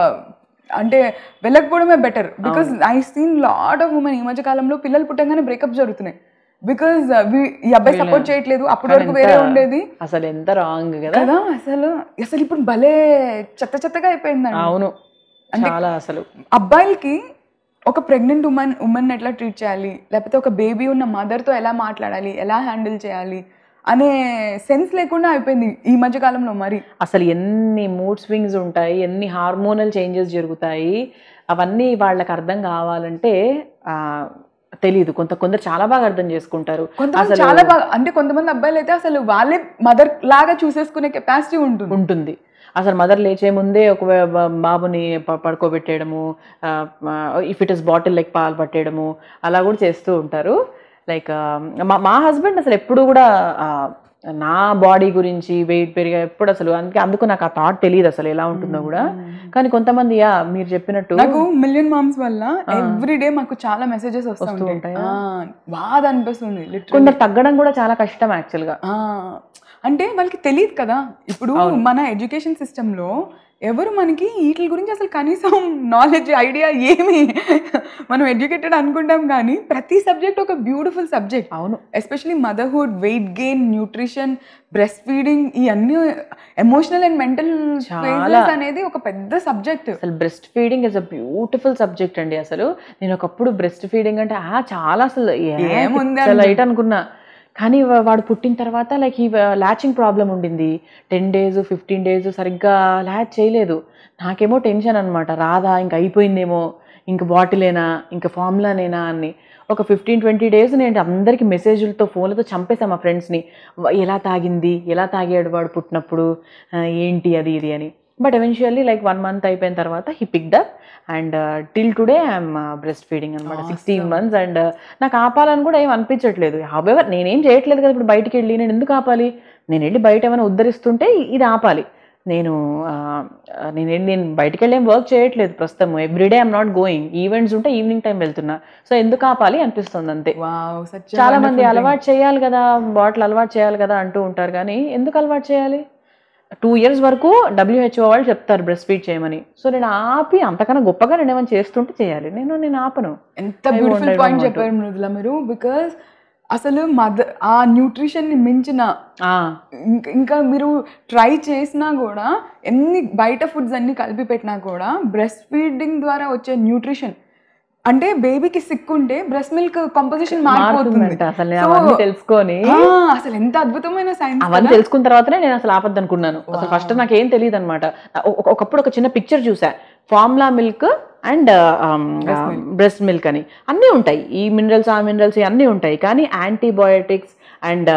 అంటే వెళ్ళకపోవడమే better because I seen lot of women ఈ మధ్య కాలంలో పిల్లలు పుట్టంగానే బ్రేకప్ జరుగుతున్నాయి బికాస్ ఈ అబ్బాయి సపోర్ట్ చేయట్లేదు అప్పటి వరకు వేరే ఉండేది అసలు ఎంత రాంగ్ కదా కదా అసలు అసలు ఇప్పుడు భలే చెత్త చెత్తగా అయిపోయిందండి అవును చాలా అసలు అబ్బాయిలకి ఒక ప్రెగ్నెంట్ ఉమెన్ ఉమెన్ ఎట్లా ట్రీట్ చేయాలి లేకపోతే ఒక బేబీ ఉన్న మదర్తో ఎలా మాట్లాడాలి ఎలా హ్యాండిల్ చేయాలి అనే సెన్స్ లేకుండా అయిపోయింది ఈ మధ్య కాలంలో మరి అసలు ఎన్ని మూడ్ స్వింగ్స్ ఉంటాయి ఎన్ని హార్మోనల్ చేంజెస్ జరుగుతాయి అవన్నీ వాళ్ళకి అర్థం కావాలంటే ఆ, తెలీదు కొంత కొందరు చాలా బాగా అర్థం చేసుకుంటారు కొంతమంది చాలా బాగా అంటే కొంతమంది అబ్బాయిలు అయితే అసలు వాళ్ళే మదర్ లాగా చూసేసుకునే కెపాసిటీ ఉంటుంది ఉంటుంది అసలు మదర్ లేచే ముందే ఒక బ- బాబుని ప- పడుకోబెట్టేయడము if it is bottle like పాలు పట్టేయడము అలా కూడా చేస్తూ ఉంటారు లైక్ మా మా హస్బెండ్ అసలు ఎప్పుడు కూడా ఆ, నా బాడీ గురించి వెయిట్ పెరిగా ఎప్పుడు అసలు అందుకే అందుకు నాకు ఆ థాట్ తెలియదు అసలు ఎలా ఉంటుందో కూడా కానీ కొంతమంది యా మీరు చెప్పినట్టు నాకు మిలియన్ మామ్స్ వల్ల ఎవ్రీ డే మాకు చాలా మెసేజెస్ వస్తూ ఉంటాయి ఉంటాయా? ఆ, బాధ అనిపిస్తుంది లిటరల్ కొందరు తగ్గడం కూడా చాలా కష్టం యాక్చువల్గా అంటే వాళ్ళకి తెలియదు కదా ఇప్పుడు మన ఎడ్యుకేషన్ సిస్టంలో ఎవరు మనకి వీటి గురించి అసలు కనీసం నాలెడ్జ్ ఐడియా ఏమి మనం ఎడ్యుకేటెడ్ అనుకుంటాం కానీ ప్రతి సబ్జెక్ట్ ఒక బ్యూటిఫుల్ సబ్జెక్ట్ అవును especially motherhood weight gain nutrition breast feeding ఈ అన్ని ఎమోషనల్ అండ్ మెంటల్ అనేది ఒక పెద్ద సబ్జెక్ట్ అసలు breast feeding is a beautiful subject అండి అసలు నేను ఒకప్పుడు బ్రెస్ట్ ఫీడింగ్ అంటే ఆ చాలా అసలు ఏముంది లైట్ అనుకున్నా కానీ వా- వాడు పుట్టిన తర్వాత లైక్ ఈ ల్యాచింగ్ ప్రాబ్లం ఉండింది టెన్ డేస్ ఫిఫ్టీన్ డేస్ సరిగ్గా ల్యాచ్ చేయలేదు నాకేమో టెన్షన్ అనమాట రాదా ఇంక అయిపోయిందేమో ఇంక బాటిలేనా ఇంక ఫార్ములానేనా అని ఒక ఫిఫ్టీన్ ట్వంటీ డేస్ నేను అందరికీ మెసేజ్లతో ఫోన్లతో చంపేశాను మా ఫ్రెండ్స్ని ఎలా తాగింది ఎలా తాగాడు వాడు పుట్టినప్పుడు ఆ, ఏంటి అది ఇది అని but eventually like one month అయిపోయిన తర్వాత he picked up and till today I'm breast feeding అనమాట సిక్స్టీన్ మంత్స్ అండ్ నాకు ఆపాలని కూడా ఏం అనిపించట్లేదు హవెవర్ నేనేం చేయట్లేదు కదా ఇప్పుడు బయటికి వెళ్ళి నేను ఎందుకు ఆపాలి నేను వెళ్ళి బయట ఏమైనా ఉద్ధరిస్తుంటే ఇది ఆపాలి నేను ఆ, నేను వెళ్ళి- నేను బయటికి వెళ్ళి ఏం వర్క్ చేయట్లేదు ప్రస్తుతం everyday I'm not going events ఉంటే ఈవినింగ్ టైం వెళ్తున్నా సో ఎందుకు ఆపాలి అనిపిస్తుంది అంతే వావ్ సచ్ చాలా మంది అలవాటు చేయాలి కదా బాటిల్ అలవాటు చేయాలి కదా అంటూ ఉంటారు కానీ ఎందుకు అలవాటు చేయాలి టూ ఇయర్స్ వరకు డబ్ల్యూహెచ్ఓ వాళ్ళు చెప్తారు బ్రెస్ట్ ఫీడ్ చేయమని సో నేను ఆపి అంతకన్నా గొప్పగా నేను ఏమైనా చేస్తుంటే చేయాలి నేను నేను ఆపను ఎంత బ్యూటిఫుల్ I పాయింట్ want చెప్పారు మృదుల మీరు బికాస్ అసలు మదర్ ఆ న్యూట్రిషన్ ని మించిన ఆ, ఇంక- ఇంకా మీరు ట్రై చేసినా కూడా ఎన్ని బయట ఫుడ్స్ అన్ని కలిపి పెట్టినా కూడా బ్రెస్ట్ ఫీడింగ్ ద్వారా వచ్చే న్యూట్రిషన్ అంటే బేబీకి సిక్ ఉంటే బ్రెస్ట్ మిల్క్ కంపోజిషన్ మారిపోతుంది మారుతుందంట అసలు నేను So, అవన్నీ తెలుసుకొని ఆ, అసలు ఎంత అద్భుతమైన సైన్స్ అవన్నీ తెలుసుకున్న తర్వాతనే నేను అసలు ఆపద్దు అనుకున్నాను అసలు ఫస్ట్ నాకు ఏం తెలియదు అనమాట ఒకప్పుడు ఒక చిన్న పిక్చర్ చూసా formula milk and breast milk అని అన్నీ ఉంటాయి ఈ మినరల్స్ ఆ మినరల్స్ అన్నీ ఉంటాయి కానీ antibiotics and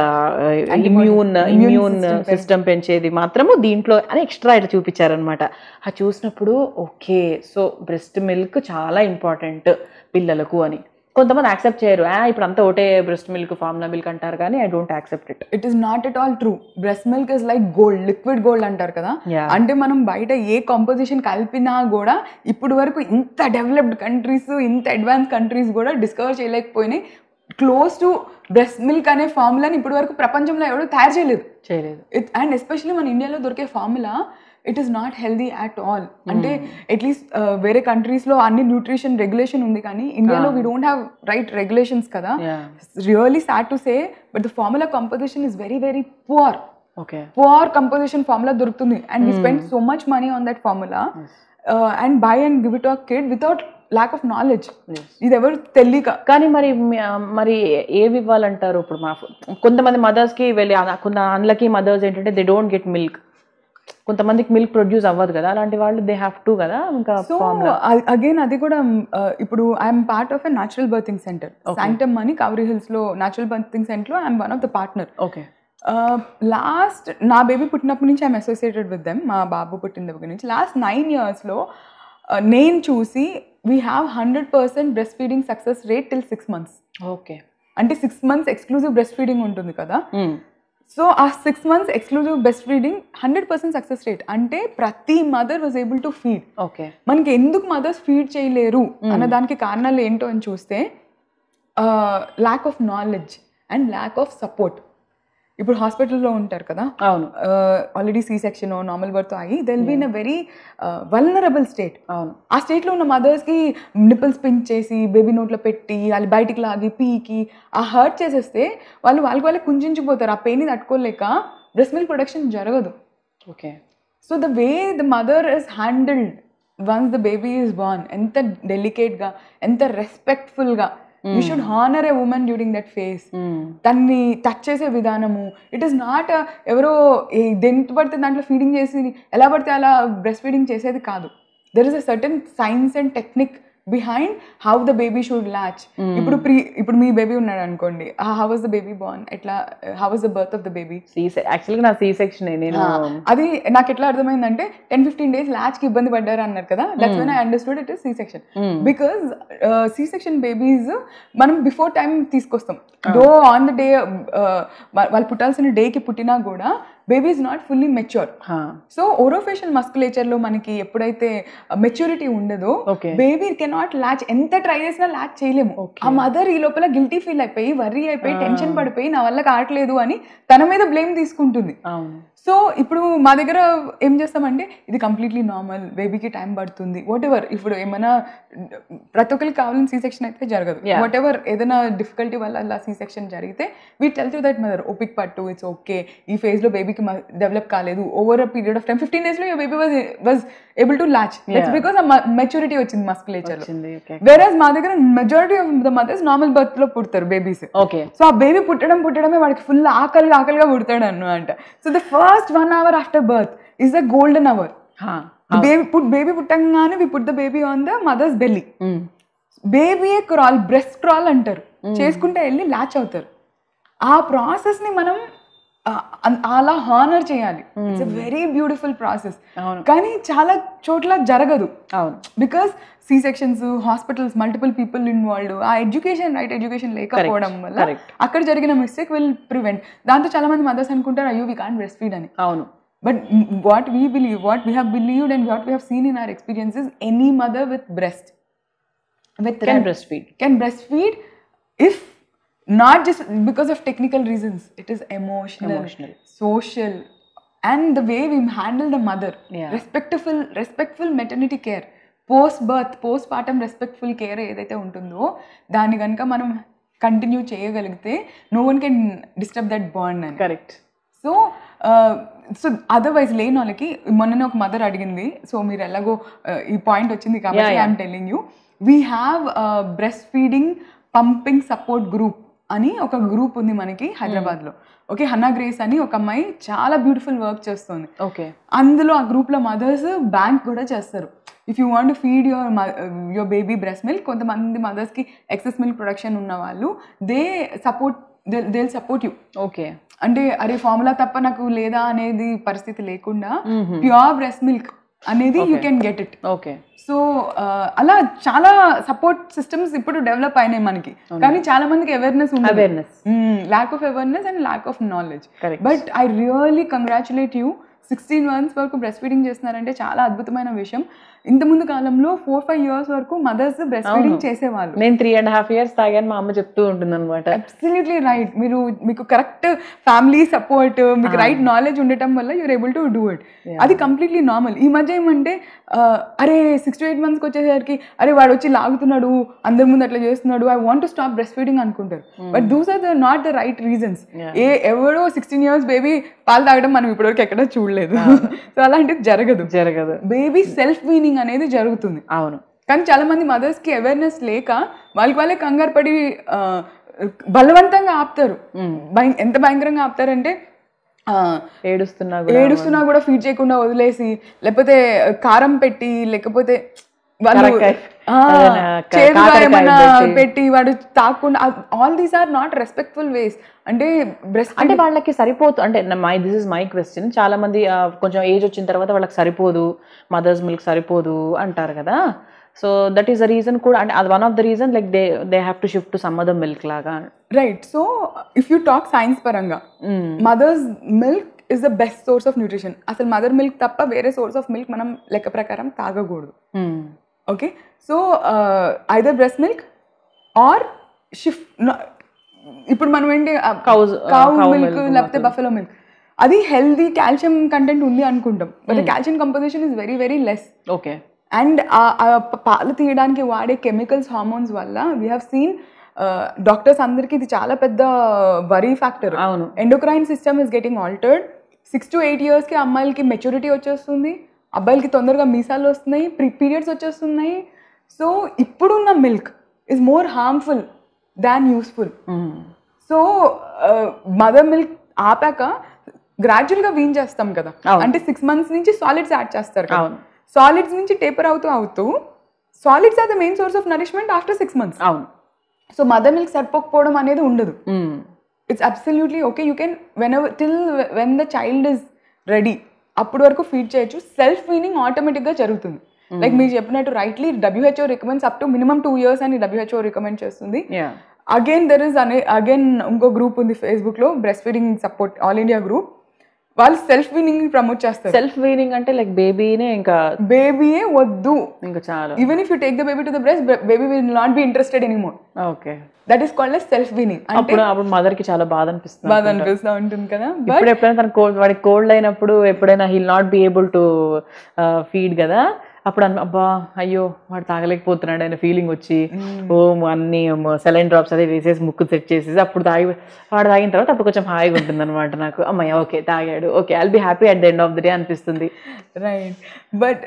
immune immune system పెంచేది మాత్రము దీంట్లో అని ఎక్స్ట్రా ఇట్లా చూపించారనమాట అది చూసినప్పుడు ఓకే సో బ్రెస్ట్ మిల్క్ చాలా ఇంపార్టెంట్ పిల్లలకు అని కొంతమంది యాక్సెప్ట్ చేయరు "ఆ, ఇప్పుడు అంతా ఒకటే బ్రెస్ట్ మిల్క్ ఫార్ములా మిల్క్ అంటారు కానీ I don't accept it it is not at all true breast milk is like gold liquid gold అంటారు కదా Yeah. అంటే మనం బయట ఏ కాంపోజిషన్ కలిపినా కూడా ఇప్పుడు వరకు ఇంత డెవలప్డ్ కంట్రీస్ ఇంత అడ్వాన్స్ కంట్రీస్ కూడా డిస్కవర్ చేయలేకపోయినాయి క్లోజ్ టు బ్రెస్ట్ మిల్క్ అనే ఫార్ములాని ఇప్పటి వరకు ప్రపంచంలో ఎవరు తయారు చేయలేదు చేయలేదు ఇట్ అండ్ ఎస్పెషల్లీ మన ఇండియాలో దొరికే formula it is not healthy at all అంటే అట్లీస్ట్ వేరే కంట్రీస్లో అన్ని న్యూట్రిషన్ రెగ్యులేషన్ ఉంది కానీ ఇండియాలో we don't have right regulations కదా Yeah. Really sad to say but the formula composition is very very poor okay poor composition formula దొరుకుతుంది and we spend so much money on that formula and buy and give it a kid without lack of knowledge ఇది ఎవరు తెలియక కానీ మరి మ- మరి ఏవి ఇవ్వాలంటారు ఇప్పుడు మా కొంతమంది mothers కి వెళ్ళి అన- కొంత అన్లకి మదర్స్ ఏంటంటే దే డోంట్ గెట్ మిల్క్ కొంతమందికి మిల్క్ ప్రొడ్యూస్ అవ్వదు కదా అలాంటి వాళ్ళు దే హ్యావ్ టు కదా ఇంకా సో అగైన్ అది కూడా uh, ఇప్పుడు I'm part of a natural birthing center Shantam అని కవరీ హిల్స్ లో న్యాచురల్ బర్తింగ్ సెంటర్ లో I'm one of the partner okay last నా బేబీ పుట్టినప్పటి నుంచి ఐఎమ్ అసోసియేటెడ్ విత్ దెమ్ మా బాబు పుట్టిన దగ్గర నుంచి లాస్ట్ నైన్ ఇయర్స్లో నేను చూసి we have hundred percent breast feeding success rate till six months okay అంటే six months exclusive breast feeding ఉంటుంది కదా సో ఆ six months exclusive breast feeding hundred percent success rate అంటే ప్రతి mother was able to feed okay మనకి ఎందుకు మదర్స్ ఫీడ్ చేయలేరు అన్న దానికి కారణాలు ఏంటో అని చూస్తే lack of knowledge and lack of support ఇప్పుడు హాస్పిటల్లో ఉంటారు కదా అవును already C section normal birth అయ్యి they'll be in a very vulnerable state అవును ఆ స్టేట్లో ఉన్న మదర్స్కి నిప్పుల్స్ పించ్ చేసి బేబీ నోట్లో పెట్టి వాళ్ళు బయటికి లాగి పీకి ఆ హర్ట్ చేసేస్తే వాళ్ళు వాళ్ళకి వాళ్ళకి కుంజించిపోతారు ఆ పెయిన్ తట్టుకోలేక బ్రెస్ట్ మిల్క్ ప్రొడక్షన్ జరగదు okay so the way the mother is handled once the baby is born ఎంత డెలికేట్గా ఎంత రెస్పెక్ట్ఫుల్గా you should honour a women during that phase దాన్ని టచ్ చేసే విధానము ఇట్ ఈస్ నాట్ ఎవరో ఏ- దేంట్లో పడితే దాంట్లో ఫీడింగ్ చేసి ఎలా పడితే అలా బ్రెస్ట్ ఫీడింగ్ చేసేది కాదు there is a certain science and technique behind how the baby should latch ఇప్పుడు ప్రీ ఇప్పుడు మీ బేబీ ఉన్నాడు అనుకోండి how was the baby born ఎట్లా how was the birth of the baby C యాక్చువల్గా నా సి సెక్షన్ నేను అది నాకు ఎట్లా అర్థమైందంటే టెన్ ఫిఫ్టీన్ డేస్ ల్యాచ్ కి ఇబ్బంది పడ్డారు అన్నారు కదా that's when I understood it is C section because C section babies మనం బిఫోర్ టైం తీసుకొస్తాం దో ఆన్ ద డే వాళ్ళు పుట్టాల్సిన డేకి పుట్టినా కూడా baby is not fully mature so orofacial musculature లో మనకి ఎప్పుడైతే మెచ్యూరిటీ ఉండదో ఓకే బేబీ కెనాట్ లాచ్ ఎంత ట్రై చేసినా లాచ్ చేయలేము ఆ మదర్ ఈ లోపల గిల్టీ ఫీల్ అయిపోయి వర్రీ అయిపోయి టెన్షన్ పడిపోయి నా వల్ల కావట్లేదు అని తన మీద బ్లేమ్ తీసుకుంటుంది అవును సో ఇప్పుడు మా దగ్గర ఏం చేస్తామంటే ఇది కంప్లీట్లీ నార్మల్ బేబీకి టైం పడుతుంది వాట్ ఎవర్ ఇప్పుడు ఏమైనా ప్రతి ఒక్కరికి కావాలని సీ సెక్షన్ అయితే జరగదు Yeah. వాట్ ఎవర్ ఏదైనా డిఫికల్టీ వల్ల అలా సీ సెక్షన్ జరిగితే we tell to that mother ఓపిక్ పట్టు ఇట్స్ ఓకే ఈ ఫేజ్లో బేబీకి డెవలప్ కాలేదు over a period of time fifteen డేస్లో baby was was able to latch that's because maturity వచ్చింది మస్కులేచర్ వచ్చింది ఓకే వేరేస్ మా దగ్గర majority of the mothers normal birth లో పుడతారు బేబీస్ ఓకే సో ఆ బేబీ పుట్టడం పుట్టడమే వాడికి ఫుల్ ఆకలిగా ఆకలిగా పుడతాడు అన్నమాట so the first one hour after birth is the golden hour baby put baby పుట్టంగానే we put the baby on the mothers belly baby crawl breast crawl అంటారు చేసుకుంటే వెళ్ళి లాచ్ అవుతారు ఆ ప్రాసెస్ ని మనం ఆ, అన్- అలా హానర్ చేయాలి ఇట్స్ వెరీ బ్యూటిఫుల్ ప్రాసెస్ అవును కానీ చాలా చోట్ల జరగదు అవును because C sections hospitals multiple people involved ah education right education లేకపోవడం వల్ల correct. అక్కడ జరిగిన మిస్టేక్ విల్ ప్రివెంట్ దాంతో చాలా మంది మదర్స్ అనుకుంటారు అయ్యో వీ కాన్ బ్రెస్ట్ ఫీడ్ అని అవును but what we believe what we have believed and what we have seen in our experiences any mother with breast with can breast feed can breastfeed if not just because of technical reasons it is emotional, Emotional. social and the way we handle the mother Yeah. respectful respectful maternity care post birth post partum respectful care ఏదైతే ఉంటుందో దాన్ని కనుక మనం కంటిన్యూ చేయగలిగితే no one can disturb that bond అని కరెక్ట్ సో సో అదర్వైజ్ లేని వాళ్ళకి మొన్ననే ఒక మదర్ అడిగింది సో మీరు ఎలాగో uh, ఈ పాయింట్ వచ్చింది కాబట్టి Yeah, yeah. I'm telling you we have breast feeding pumping support group అని ఒక గ్రూప్ ఉంది మనకి హైదరాబాద్లో ఓకే హన్నా గ్రేస్ అని ఒక అమ్మాయి చాలా బ్యూటిఫుల్ వర్క్ చేస్తుంది ఓకే అందులో ఆ గ్రూప్లో మదర్స్ బ్యాంక్ కూడా చేస్తారు if you want feed your your baby breast milk కొంతమంది మదర్స్కి ఎక్సెస్ మిల్క్ ప్రొడక్షన్ ఉన్న వాళ్ళు they support they they support you okay అంటే అరే ఫార్ములా తప్ప నాకు లేదా అనేది పరిస్థితి లేకుండా ప్యూర్ బ్రెస్ట్ మిల్క్ అనేది you can get it okay so అలా చాలా సపోర్ట్ సిస్టమ్స్ ఇప్పుడు డెవలప్ అయినాయి మనకి కానీ చాలా మందికి అవేర్నెస్ ఉంది awareness lack of awareness and lack of knowledge Correct. But I really congratulate you sixteen months వరకు బ్రెస్ట్ ఫీడింగ్ చేస్తున్నారంటే చాలా అద్భుతమైన విషయం ఇంతకుముందు కాలంలో ఫోర్ ఫైవ్ ఇయర్స్ వరకు మదర్స్ బ్రెస్ట్ ఫీడింగ్ చేసేవాళ్ళు నేను త్రీ అండ్ హాఫ్ ఇయర్స్ తాగాను మా అమ్మ చెప్తూ ఉంటుంది అనమాట అబ్సల్యూట్లీ రైట్ మీరు మీకు కరెక్ట్ ఫ్యామిలీ సపోర్ట్ మీకు రైట్ నాలెడ్జ్ ఉండటం వల్ల you're able to do it అది కంప్లీట్లీ నార్మల్ ఈ మధ్య ఏమంటే ఆ, అరే సిక్స్ టు ఎయిట్ మంత్స్కి వచ్చేసరికి అరే వాడు వచ్చి లాగుతున్నాడు అందరి ముందు అట్లా చేస్తున్నాడు I want to stop breast feeding అనుకుంటారు but those are the not the right reasons ఏ ఎవడో సిక్స్టీన్ ఇయర్స్ బేబీ పాలు తాగడం మనం ఇప్పటివరకు ఎక్కడా చూడలేదు సో అలాంటిది జరగదు జరగదు బేబీ సెల్ఫ్ వీనింగ్ అనేది జరుగుతుంది అవును కానీ చాలా మంది మదర్స్ కి అవేర్నెస్ లేక వాళ్ళకి వాళ్ళే కంగారు పడి ఆ, బలవంతంగా ఆపుతారు భయ- ఎంత భయంకరంగా ఆపుతారంటే ఆ, ఏడుస్తున్నా కూడా ఏడుస్తున్నా కూడా ఫీడ్ చేయకుండా వదిలేసి లేకపోతే కారం పెట్టి లేకపోతే వాళ్ళు కరక్కాయ. ఆ, ఏదైనా క- చేదుగా కాకరకాయ ఏమన్నా పెట్టి. పెట్టి వాడు తాకుండా all these are not respectful ways అంటే బ్రెస్ట్ అంటే వాళ్ళకి సరిపోదు అంటే my this is my question చాలా మంది ఆ, కొంచెం ఏజ్ వచ్చిన తర్వాత వాళ్ళకి సరిపోదు మదర్స్ మిల్క్ సరిపోదు అంటారు కదా so that is the reason కూడా అంటే అది one of the reason like they they have to shift to some other milk లాగా right so if you talk science పరంగా mothers milk is the best source of nutrition అసలు మదర్ మిల్క్ తప్ప వేరే సోర్స్ ఆఫ్ మిల్క్ మనం లెక్క ప్రకారం తాగకూడదు okay so either breast milk or shift ఇప్పుడు మనం ఏంటి Cows, uh, cow cow milk milk లేకపోతే బఫెలో మిల్క్ అది హెల్దీ కాల్షియం కంటెంట్ ఉంది అనుకుంటాం but calcium composition is very very less okay and పాలు తీయడానికి వాడే కెమికల్స్ హార్మోన్స్ వల్ల వీ హ్యావ్ సీన్ డాక్టర్స్ అందరికీ ఇది చాలా పెద్ద వరీ ఫ్యాక్టర్ అవును endocrine system is getting altered six to eight ఇయర్స్కి అమ్మాయిలకి మెచ్యూరిటీ వచ్చేస్తుంది అబ్బాయిలకి తొందరగా మీసాలు వస్తున్నాయి ప్రీ పీరియడ్స్ వచ్చేస్తున్నాయి సో ఇప్పుడున్న milk is more harmful than useful so mother milk ఆపాక గ్రాడ్యువల్గా వీన్ చేస్తాం కదా అవును. అంటే సిక్స్ మంత్స్ నుంచి సాలిడ్స్ యాడ్ చేస్తారు కదా అవును సాలిడ్స్ నుంచి టేపర్ అవుతూ అవుతూ solids are the main source of nourishment after six months అవును సో మదర్ మిల్క్ సరిపోకపోవడం అనేది ఉండదు it's absolutely okay you can whenever till when the child is ready అప్పటి వరకు ఫీడ్ చేయొచ్చు సెల్ఫ్ వీనింగ్ ఆటోమేటిక్గా జరుగుతుంది లైక్ మీరు చెప్పినట్టు rightly WHO recommends up to minimum two years అని డబ్ల్యూహెచ్ఓ రికమెండ్ చేస్తుంది యా అగైన్ దెర్ ఇస్ అనే అగైన్ ఇంకో గ్రూప్ ఉంది ఫేస్బుక్లో breast feeding support all India group వాళ్ళు సెల్ఫ్ వీనింగ్ ప్రమోట్ చేస్తారు సెల్ఫ్ వీనింగ్ అంటే లైక్ బేబీనే ఇంకా బేబీయే వద్దు ఇంకా చాలా even if you take the baby to the breast baby will not be interested anymore okay that is called self weaning అంటే అప్పుడు అప్పుడు మదర్ కి చాలా బాధ అనిపిస్తుంది బాధ అనిపిస్తూ ఉంటుంది కదా బట్ ఇప్పుడు ఎప్పుడైనా తన కోల్డ్ వాడికి కోల్డ్ అయినప్పుడు ఎప్పుడైనా he'll not be able to feed కదా అప్పుడు అన్న అబ్బా అయ్యో వాడు తాగలేకపోతున్నాడు అనే ఫీలింగ్ వచ్చి ఓ అన్ని సెలైన్ డ్రాప్స్ అదే వేసేసి ముక్కు సెట్ చేసేసి అప్పుడు తాగి వాడు తాగిన తర్వాత అప్పుడు కొంచెం హాయిగా ఉంటుంది అనమాట నాకు అమ్మయ్య ఓకే తాగాడు okay I'll be happy at the end of the day అనిపిస్తుంది రైట్ బట్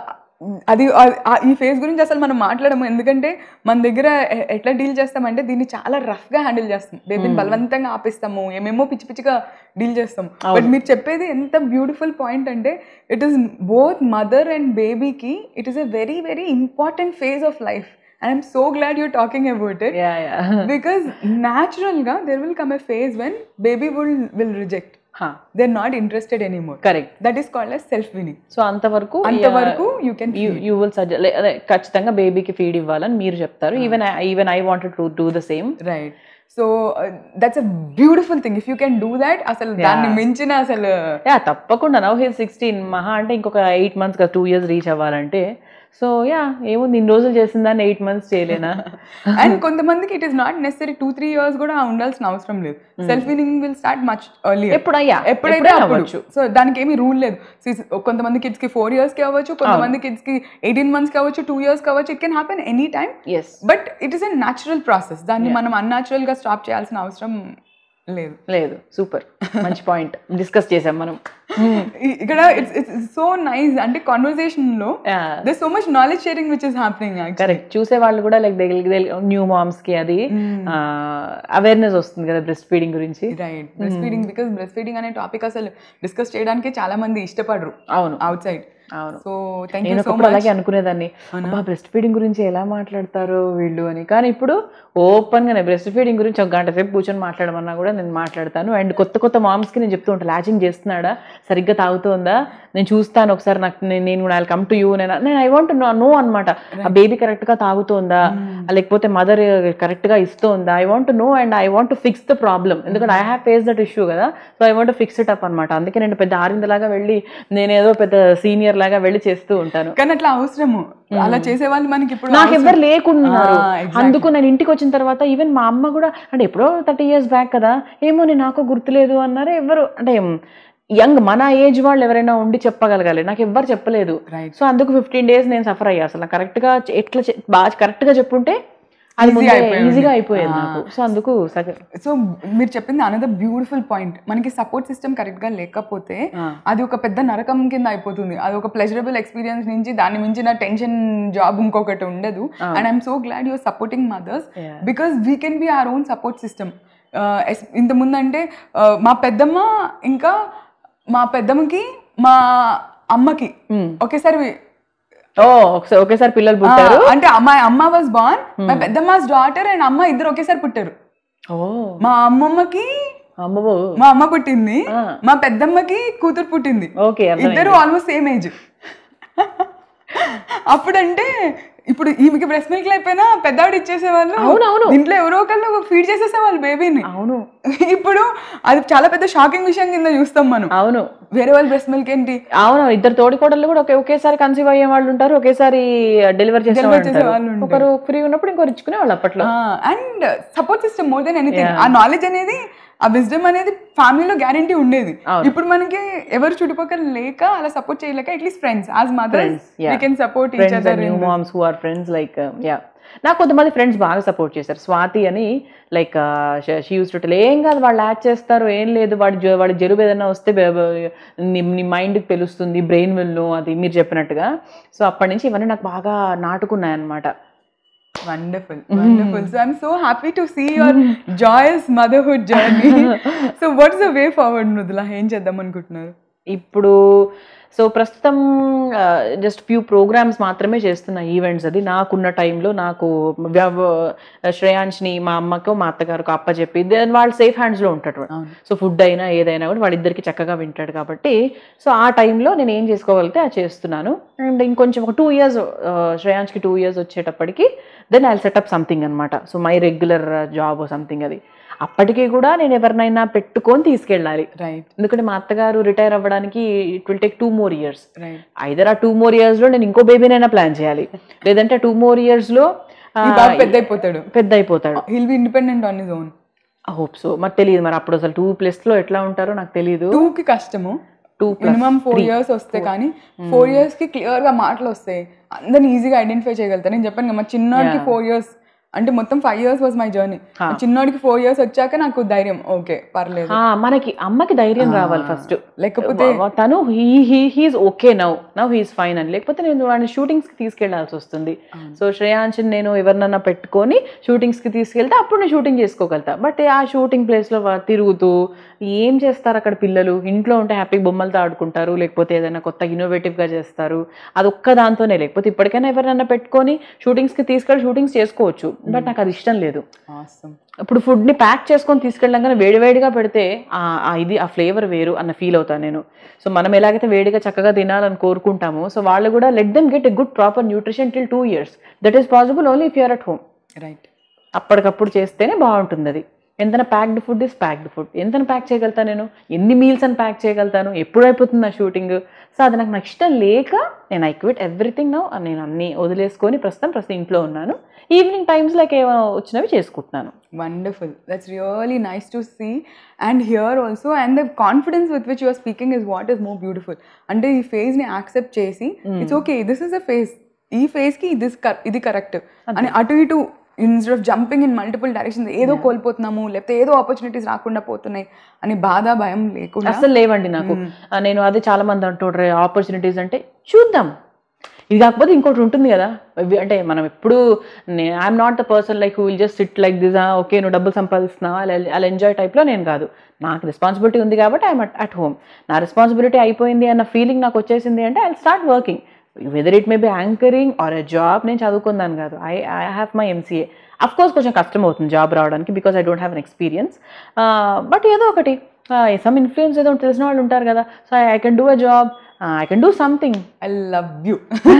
అది ఆ- ఆ- ఈ ఫేజ్ గురించి అసలు మనం మాట్లాడము ఎందుకంటే మన దగ్గర ఎ- ఎట్లా డీల్ చేస్తామంటే దీన్ని చాలా రఫ్గా హ్యాండిల్ చేస్తాం బేబీని బలవంతంగా ఆపిస్తాము ఏమేమో పిచ్చి పిచ్చిగా డీల్ చేస్తాం బట్ మీరు చెప్పేది ఎంత బ్యూటిఫుల్ పాయింట్ అంటే it is both mother and బేబీకి it is a very very important phase of life and I'm so glad you're talking about it yeah yeah because న్యాచురల్గా there will come a phase when baby will will reject they are not interested anymore correct that is called s self weaning so అంతవరకు అంతవరకు you can you will suggest అదే ఖచ్చితంగా బేబీకి ఫీడ్ ఇవ్వాలని మీరు చెప్తారు even even I wanted to do the same right so that's a beautiful thing if you can do that అసలు దాన్ని మించిన అసలు యా తప్పకుండా నవ్ హిల్ సిక్స్టీన్ మహా అంటే ఇంకొక ఎయిట్ మంత్స్ కదా టూ ఇయర్స్ రీచ్ అవ్వాలంటే సో యా ఏముంది ఇన్ని రోజులు చేసిన దాన్ని ఎయిట్ మంత్స్ చేయలేనా అండ్ కొంతమందికి it is not necessary two three years కూడా ఉండాల్సిన అవసరం లేదు self weaning will start much early ఎప్పుడయ్యా ఎప్పుడైతే అవ్వచ్చు సో దానికి ఏమి రూల్ లేదు See, కొంతమంది కిడ్స్ కి ఫోర్ ఇయర్స్ కి అవ్వచ్చు కొంతమంది కిడ్స్ కి ఎయిటీన్ మంత్స్ కి అవ్వచ్చు టూ ఇయర్స్ కి అవ్వచ్చు it can happen any time yes but it is a natural process దాన్ని మనం అన్యాచురల్ గా స్టాప్ చేయాల్సిన అవసరం లేదు లేదు సూపర్ మంచి పాయింట్ డిస్కస్ చేసాం మనం ఇ- ఇక్కడ ఇట్స్ ఇట్స్ సో నైస్ అంటే కాన్వర్సేషన్ లో they so much knowledge sharing which is happening correct చూసే వాళ్ళు కూడా లైక్ న్యూ మామ్స్ కి అది అవేర్నెస్ వస్తుంది కదా బ్రెస్ట్ ఫీడింగ్ గురించి right breast feeding because breast feeding అనే టాపిక్ అసలు డిస్కస్ చేయడానికి చాలా మంది ఇష్టపడరు అవును అవుట్ సైడ్ అవును సో థ్యాంక్ యూ నేను సో ఒకప్పుడు అలాగే అనుకునేదాన్ని అబ్బా బ్రెస్ట్ ఫీడింగ్ గురించి ఎలా మాట్లాడతారు వీళ్ళు అని కానీ ఇప్పుడు ఓపెన్ గానే బ్రెస్ట్ ఫీడింగ్ గురించి ఒక గంట సేపు కూర్చొని మాట్లాడమన్నా కూడా నేను మాట్లాడతాను అండ్ కొత్త కొత్త మామ్స్ కి నేను చెప్తూ ఉంటాను లాచింగ్ చేస్తున్నాడా సరిగ్గా తాగుతుందా నేను చూస్తాను ఒకసారి నాకు నేను నేను కూడా కమ్ టు యూ నేను నేను ఐ వాంట్ నో నో అనమాట ఆ బేబీ కరెక్ట్ గా తాగుతోందా లేకపోతే మదర్ కరెక్ట్ గా ఇస్తోందా I want know and I want fix the problem ఎందుకంటే I have face that issue కదా so I want fix it up అనమాట అందుకే నేను పెద్ద ఆరిందలాగా వెళ్ళి నేనేదో పెద్ద సీనియర్ లాగా వెళ్ళి చేస్తూ ఉంటాను కానీ అట్లా అవసరము అలా చేసే వాళ్ళు మనకి ఇప్పుడు నాకు ఎవరు లేకున్నారు Ah, exactly. అందుకు నేను ఇంటికి వచ్చిన తర్వాత ఈవెన్ మా అమ్మ కూడా అంటే ఎప్పుడో థర్టీ ఇయర్స్ బ్యాక్ కదా ఏమో నేను నాకు గుర్తులేదు అన్నారు ఎవరు అంటే యంగ్ మన ఏజ్ వాళ్ళు ఎవరైనా ఉండి చెప్పగలగాలి నాకు ఎవ్వరు చెప్పలేదు Right. సో అందుకు ఫిఫ్టీన్ డేస్ నేను సఫర్ అయ్యా అసలు కరెక్ట్ గా ఎట్లా చె- బాగా కరెక్ట్ గా చెప్పుంటే అది Easy అయిపోయి ఈజీగా ఉంది. అయిపోయేది ఆ. నాకు సో అందుకు సగ- సో మీరు చెప్పింది అనదర్ బ్యూటిఫుల్ పాయింట్ మనకి సపోర్ట్ సిస్టమ్ కరెక్ట్ గా లేకపోతే ఆ. అది ఒక పెద్ద నరకం కింద అయిపోతుంది అది ఒక ప్లెజరబుల్ ఎక్స్పీరియన్స్ నుంచి దాన్ని మించిన టెన్షన్ జాబ్ ఇంకొకటి ఉండదు and I'm so glad your supporting mothers Yeah. Because we can be our own support system ఇంతకుముందు అంటే uh, మా పెద్దమ్మ ఇంకా మా పెద్దమ్మకి మా అమ్మకి Hmm. ఒకేసారి ఓ ఒకసారి ఒకేసారి పిల్లలు ఆ, పుట్టారు అంటే మా అమ్మ వాజ్ బార్న్ మా పెద్దమ్మాస్ డాటర్ అండ్ అమ్మ ఇద్దరు ఒకేసారి పుట్టారు ఓ మా అమ్మమ్మకి అమ్మబో మా అమ్మ పుట్టింది ఆ. మా పెద్దమ్మకి కూతురు పుట్టింది ఓకే ఇద్దరు ఆల్మోస్ట్ సేమ్ ఏజ్ అప్పుడంటే ఇప్పుడు ఈమెకి బ్రెస్ట్ మిల్క్ అయిపోయినా పెద్దవాడు ఇచ్చేసేవాళ్ళు అవునవును. ఇంట్లో ఎవరో ఒకళ్ళు ఫీడ్ చేసేసేవాళ్ళు బేబీని అవును ఇప్పుడు అది చాలా పెద్ద షాకింగ్ విషయం కింద చూస్తాం మనం అవును వేరే వాళ్ళ బ్రెస్ట్ మిల్క్ ఏంటి అవును ఇద్దరు తోడికోడళ్ళు కూడా ఒకే ఒకేసారి కన్సీవ్ అయ్యే వాళ్ళు ఉంటారు ఒకేసారి డెలివర్ చేసే Deliver వాళ్ళు చేసే ఉంటారు. వాళ్ళు ఉంటారు. ఒకరు ఫ్రీ ఉన్నప్పుడు ఇంకొకరు ఇచ్చుకునే వాళ్ళు అప్పట్లో and support system more then anything ఆ నాలెడ్జ్ అనేది ఆ విజ్డమ్ అనేది ఫ్యామిలీలో గ్యారంటీ ఉండేది అవును. ఇప్పుడు మనకి ఎవరు చుట్టుపక్కల లేక అలా సపోర్ట్ చేయలేక at least friends as mothers Friends, yeah. We can support each friends other new moms who are friends like yeah నాకు కొంతమంది ఫ్రెండ్స్ బాగా సపోర్ట్ చేశారు స్వాతి అని లైక్ షీ యూస్ టు ఏం కాదు వాళ్ళు యాడ్ చేస్తారు ఏం లేదు వాడి జ- వాడి జరువు ఏదైనా వస్తే బె- బె- నీ నీ మైండ్కి తెలుస్తుంది బ్రెయిన్ విల్ను అది మీరు చెప్పినట్టుగా సో అప్పటి నుంచి ఇవన్నీ నాకు బాగా నాటుకున్నాయి అనమాట wonderful wonderful so I'm so happy to see your joyous motherhood journey so what's the way forward Mridula ఏం చేద్దాం అనుకుంటున్నారు ఇప్పుడు సో ప్రస్తుతం జస్ట్ ఫ్యూ ప్రోగ్రామ్స్ మాత్రమే చేస్తున్న ఈవెంట్స్ అది నాకున్న టైంలో నాకు వ్యవ- శ్రేయాంష్ని మా అమ్మకు మా అత్తగారికి అప్పచెప్పి దెన్ వాళ్ళు సేఫ్ హ్యాండ్స్లో ఉంటాడు వాడు. అవును. సో ఫుడ్ అయినా ఏదైనా కూడా వాళ్ళిద్దరికి చక్కగా వింటాడు కాబట్టి సో ఆ టైంలో నేను ఏం చేసుకోగలిగితే అది చేస్తున్నాను అండ్ ఇంకొంచెం ఒక టూ ఇయర్స్ శ్రేయాంష్కి టూ ఇయర్స్ వచ్చేటప్పటికి దెన్ ఐ సెటప్ సంథింగ్ అనమాట so my regular job something అది అప్పటికి కూడా నేను ఎవరినైనా పెట్టుకొని తీసుకెళ్ళాలి రైట్ ఎందుకంటే మా అత్తగారు రిటైర్ అవ్వడానికి it will take two more years right either ఆ టూ మోర్ ఇయర్స్లో నేను ఇంకో బేబీనైనా ప్లాన్ చేయాలి లేదంటే టూ మోర్ ఇయర్స్లో ఈ బాబు పెద్ద అయిపోతాడు పెద్ద అయిపోతాడు he'll be independent on his own hope so మరి తెలియదు మరి అప్పుడు అసలు టూ ప్లస్లో ఎట్లా ఉంటారో నాకు తెలియదు టూ కి కష్టము టూ మినిమం ఫోర్ ఇయర్స్ వస్తే కానీ ఫోర్ ఇయర్స్ కి క్లియర్ గా మాటలు వస్తాయి అందరిని ఈజీగా ఐడెంటిఫై చేయగలుగుతాను నేను చెప్పాను కదా మా చిన్నోడికి ఫోర్ ఇయర్స్ అంటే మొత్తం five years was my journey చిన్నోడికి ఫోర్ ఇయర్స్ వచ్చాక నాకు ధైర్యం ఓకే పర్లేదు మనకి అమ్మకి ధైర్యం రావాలి ఫస్ట్ లేకపోతే తను he's okay now now he's fine అని లేకపోతే నేను వాడిని షూటింగ్స్కి తీసుకెళ్లాల్సి వస్తుంది సో శ్రేయాంశన్ నేను ఎవరినన్నా పెట్టుకొని షూటింగ్స్కి తీసుకెళ్తే అప్పుడు నేను షూటింగ్ చేసుకోగలుగుతా బట్ ఆ షూటింగ్ ప్లేస్లో తిరుగుతూ ఏం చేస్తారు అక్కడ పిల్లలు ఇంట్లో ఉంటే హ్యాపీ బొమ్మలతో ఆడుకుంటారు లేకపోతే ఏదైనా కొత్త ఇన్నోవేటివ్గా చేస్తారు అది ఒక్క దాంతోనే లేకపోతే ఇప్పటికైనా ఎవరినన్నా పెట్టుకొని షూటింగ్స్కి తీసుకెళ్ళి షూటింగ్స్ చేసుకోవచ్చు బట్ నాకు అది ఇష్టం లేదు Awesome. ఇప్పుడు ఫుడ్ని ప్యాక్ చేసుకొని తీసుకెళ్ళంగానే వేడివేడిగా పెడితే ఆ- ఆ ఇది ఆ ఫ్లేవర్ వేరు అన్న ఫీల్ అవుతాను నేను సో మనం ఎలాగైతే వేడిగా చక్కగా తినాలని కోరుకుంటామో సో వాళ్ళు కూడా let them get a good proper nutrition till two years that is possible only if you're at home right అప్పటికప్పుడు చేస్తేనే బాగుంటుంది అది ఎంత packed food is packed food ఎంత ప్యాక్ చేయగలుగుతాను నేను ఎన్ని మీల్స్ అని ప్యాక్ చేయగలుగుతాను ఎప్పుడు అయిపోతుంది నా షూటింగ్ సో అది నాకు నాకు ఇష్టం లేక నేను ఐ క్విట్ ఎవ్రీథింగ్ నౌ నేను అన్ని వదిలేసుకొని ప్రస్తుతం ప్రస్తుతం ఇంట్లో ఉన్నాను ఈవినింగ్ టైమ్స్ లైక్ ఏమో వచ్చినవి చేసుకుంటున్నాను Wonderful. That's really nice to see and hear also. And the confidence with which you are speaking is what is more beautiful. అంటే ఈ phase ని యాక్సెప్ట్ చేసి it's okay this is a phase ఈ phase కి దిస్ ఇది కరెక్ట్ అని అటు ఇటు instead of jumping in multiple directions ఏదో కోల్పోతున్నాము లేకపోతే ఏదో ఆపర్చునిటీస్ రాకుండా పోతున్నాయి అని బాధ భయం లేకుండా అసలు లేవండి నాకు ఆ, నేను అది చాలా మంది అంటుండ్రే ఆపర్చునిటీస్ అంటే చూద్దాం ఇది కాకపోతే ఇంకోటి ఉంటుంది కదా ఇవి అంటే మనం ఎప్పుడు I'm not the person like will just sit like this okay నువ్వు డబ్బులు సంపాదిస్తున్నావు అలా అలా ఎంజాయ్ టైప్లో నేను కాదు నాకు రెస్పాన్సిబిలిటీ ఉంది కాబట్టి ఐఎమ్ అట్ హోమ్ నా రెస్పాన్సిబిలిటీ అయిపోయింది అన్న ఫీలింగ్ నాకు వచ్చేసింది అంటే I start working whether it may be anchoring or a job నేను చదువుకుందాను కాదు I I have my MCA of course కొంచెం కష్టం అవుతుంది జాబ్ రావడానికి because I don't have an experience but ఏదో ఒకటి సమ్ ఇన్ఫ్లుయెన్స్ ఏదో ఒకటి తెలిసిన వాళ్ళు ఉంటారు కదా so I can do a job I can do something I love you